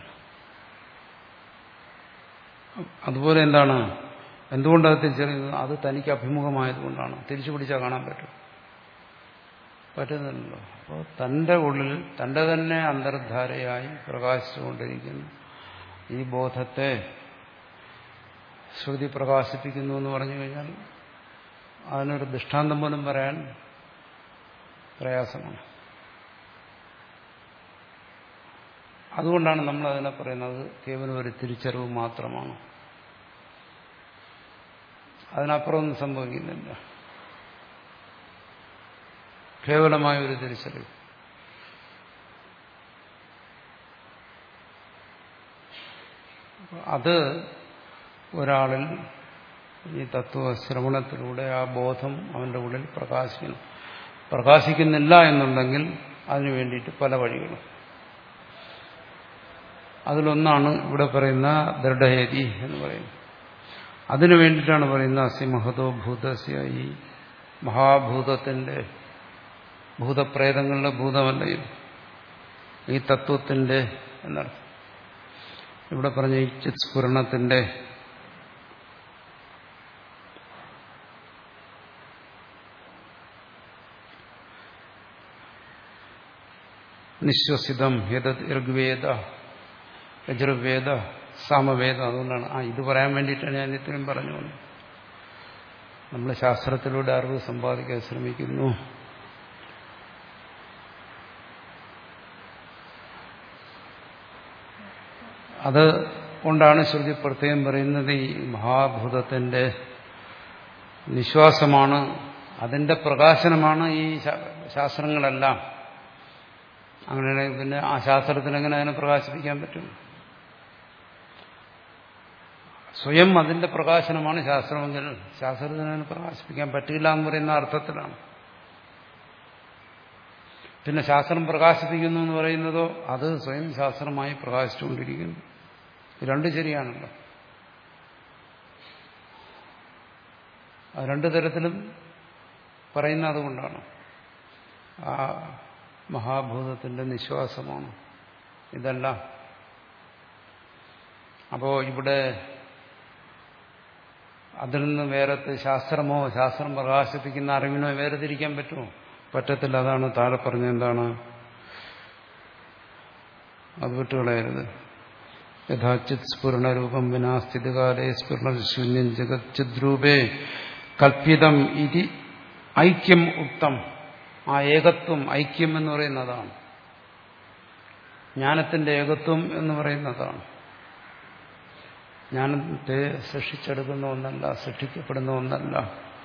A: അതുപോലെ എന്താണ് എന്തുകൊണ്ടത് തിരിച്ചറിയുന്നത് അത് തനിക്ക് അഭിമുഖമായതുകൊണ്ടാണ് തിരിച്ചു പിടിച്ചാൽ കാണാൻ പറ്റും പറ്റുന്നില്ലല്ലോ അപ്പോൾ തന്റെ ഉള്ളിൽ തന്റെ തന്നെ അന്തർധാരയായി പ്രകാശിച്ചുകൊണ്ടിരിക്കുന്ന ഈ ബോധത്തെ ശ്രുതി പ്രകാശിപ്പിക്കുന്നു എന്ന് പറഞ്ഞു കഴിഞ്ഞാൽ അതിനൊരു ദൃഷ്ടാന്തം പോലും പറയാൻ പ്രയാസമാണ് അതുകൊണ്ടാണ് നമ്മൾ അതിനെ പറയുന്നത് കേവലം ഒരു തിരിച്ചറിവ് മാത്രമാണ് അതിനപ്പുറമൊന്നും സംഭവിക്കുന്നില്ല കേവലമായ ഒരു തിരിച്ചറിവ് അത് ഒരാളിൽ ഈ തത്വശ്രവണത്തിലൂടെ ആ ബോധം അവന്റെ ഉള്ളിൽ പ്രകാശിക്കണം പ്രകാശിക്കുന്നില്ല എന്നുണ്ടെങ്കിൽ അതിനു വേണ്ടിയിട്ട് പല വഴികളും അതിലൊന്നാണ് ഇവിടെ പറയുന്ന ദൃഢഹേതി എന്ന് പറയുന്നത് അതിനു വേണ്ടിയിട്ടാണ് പറയുന്നത് അസി മഹതോ ഭൂതസ്യ ഈ മഹാഭൂതത്തിന്റെ ഭൂതപ്രേതങ്ങളുടെ ഭൂതമല്ല ഇത് ഈ തത്വത്തിന്റെ എന്നർത്ഥം ഇവിടെ പറഞ്ഞ ഈ ചിത്സ്ഫുരണത്തിന്റെ നിശ്വസിതം യഥത് ഋഗ്വേദ യജുർവേദ സാമവേദ അതുകൊണ്ടാണ് ആ ഇത് പറയാൻ വേണ്ടിയിട്ടാണ് ഞാൻ ഇത്രയും പറഞ്ഞു നമ്മൾ ശാസ്ത്രത്തിലൂടെ അറിവ് സമ്പാദിക്കാൻ ശ്രമിക്കുന്നു അത് കൊണ്ടാണ് ശ്രുതി പ്രത്യേകം പറയുന്നത് ഈ മഹാഭൂതത്തിന്റെ നിശ്വാസമാണ് അതിന്റെ പ്രകാശനമാണ് ഈ ശാസ്ത്രങ്ങളെല്ലാം അങ്ങനെയാണെങ്കിൽ പിന്നെ ആ ശാസ്ത്രത്തിന് എങ്ങനെ അതിനെ പ്രകാശിപ്പിക്കാൻ പറ്റും സ്വയം അതിന്റെ പ്രകാശനമാണ് ശാസ്ത്രമെങ്കിൽ ശാസ്ത്രത്തിന് അതിനെ പ്രകാശിപ്പിക്കാൻ പറ്റില്ല എന്ന് പറയുന്ന അർത്ഥത്തിലാണ് പിന്നെ ശാസ്ത്രം പ്രകാശിപ്പിക്കുന്നു എന്ന് പറയുന്നതോ അത് സ്വയം ശാസ്ത്രമായി പ്രകാശിച്ചുകൊണ്ടിരിക്കുന്നു രണ്ടു ശരിയാണല്ലോ അത് രണ്ടു തരത്തിലും പറയുന്ന അതുകൊണ്ടാണ് ആ മഹാഭൂതത്തിന്റെ നിശ്വാസമാണ് ഇതെല്ലാം അപ്പോ ഇവിടെ അതിൽ നിന്ന് വേറത്തെ ശാസ്ത്രമോ ശാസ്ത്രം പ്രകാശിപ്പിക്കുന്ന അറിവിനോ വേർതിരിക്കാൻ പറ്റുമോ പറ്റത്തില്ല അതാണ് താഴെ പറഞ്ഞ എന്താണ് അത് വിട്ടുകളയരുത് യഥാചിത് സ്ഫുരണരൂപം വിനാ സ്ഥിതികാലേ സ്ഫുരണശൂന്യം ജഗത് ചിദ്രൂപേ കൽപ്പിതം ഇതി ഐക്യം ഉക്തം ആ ഏകത്വം ഐക്യം എന്ന് പറയുന്നതാണ് ജ്ഞാനത്തിന്റെ ഏകത്വം എന്ന് പറയുന്നതാണ് ജ്ഞാനത്തെ സൃഷ്ടിച്ചെടുക്കുന്ന ഒന്നല്ല സൃഷ്ടിക്കപ്പെടുന്ന ഒന്നല്ല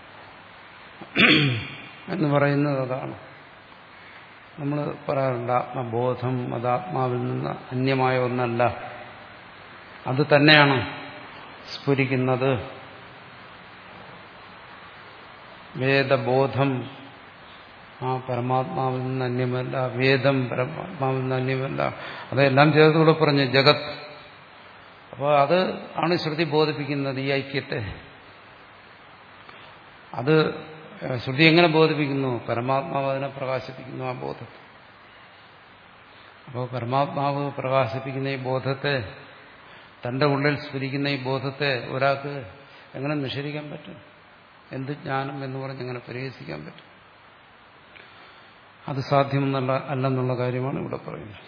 A: എന്ന് പറയുന്നത് അതാണ് നമ്മൾ പറയാറുണ്ട് ആത്മബോധം അത് ആത്മാവിൽ നിന്ന് അന്യമായ ഒന്നല്ല അത് തന്നെയാണ് സ്ഫുരിക്കുന്നത് വേദബോധം ആ പരമാത്മാവിൽ നിന്ന് അന്യമല്ല വേദം പരമാത്മാവിൽ നിന്ന് അന്യമല്ല അതെല്ലാം ചേർത്തുകൂടെ പറഞ്ഞു ജഗത് അപ്പോൾ അത് ആണ് ശ്രുതി ബോധിപ്പിക്കുന്നത് ഈ ഐക്യത്തെ അത് ശ്രുതി എങ്ങനെ ബോധിപ്പിക്കുന്നു പരമാത്മാവ് അതിനെ പ്രകാശിപ്പിക്കുന്നു ആ ബോധത്തെ അപ്പോൾ പരമാത്മാവ് പ്രകാശിപ്പിക്കുന്ന ഈ ബോധത്തെ തന്റെ ഉള്ളിൽ സ്ഫുരിക്കുന്ന ഈ ബോധത്തെ ഒരാൾക്ക് എങ്ങനെ നിഷേധിക്കാൻ പറ്റും എന്ത് ജ്ഞാനം എന്ന് പറഞ്ഞ് എങ്ങനെ പരിഹസിക്കാൻ പറ്റും അത് സാധ്യമെന്നല്ല അല്ലെന്നുള്ള കാര്യമാണ് ഇവിടെ പറയുന്നത്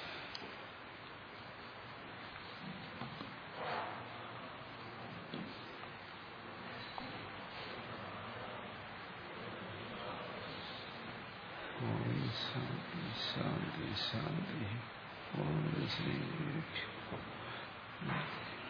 A: ശാന്തി ശാന്തി ശാന്തി ഓം ശ്രീ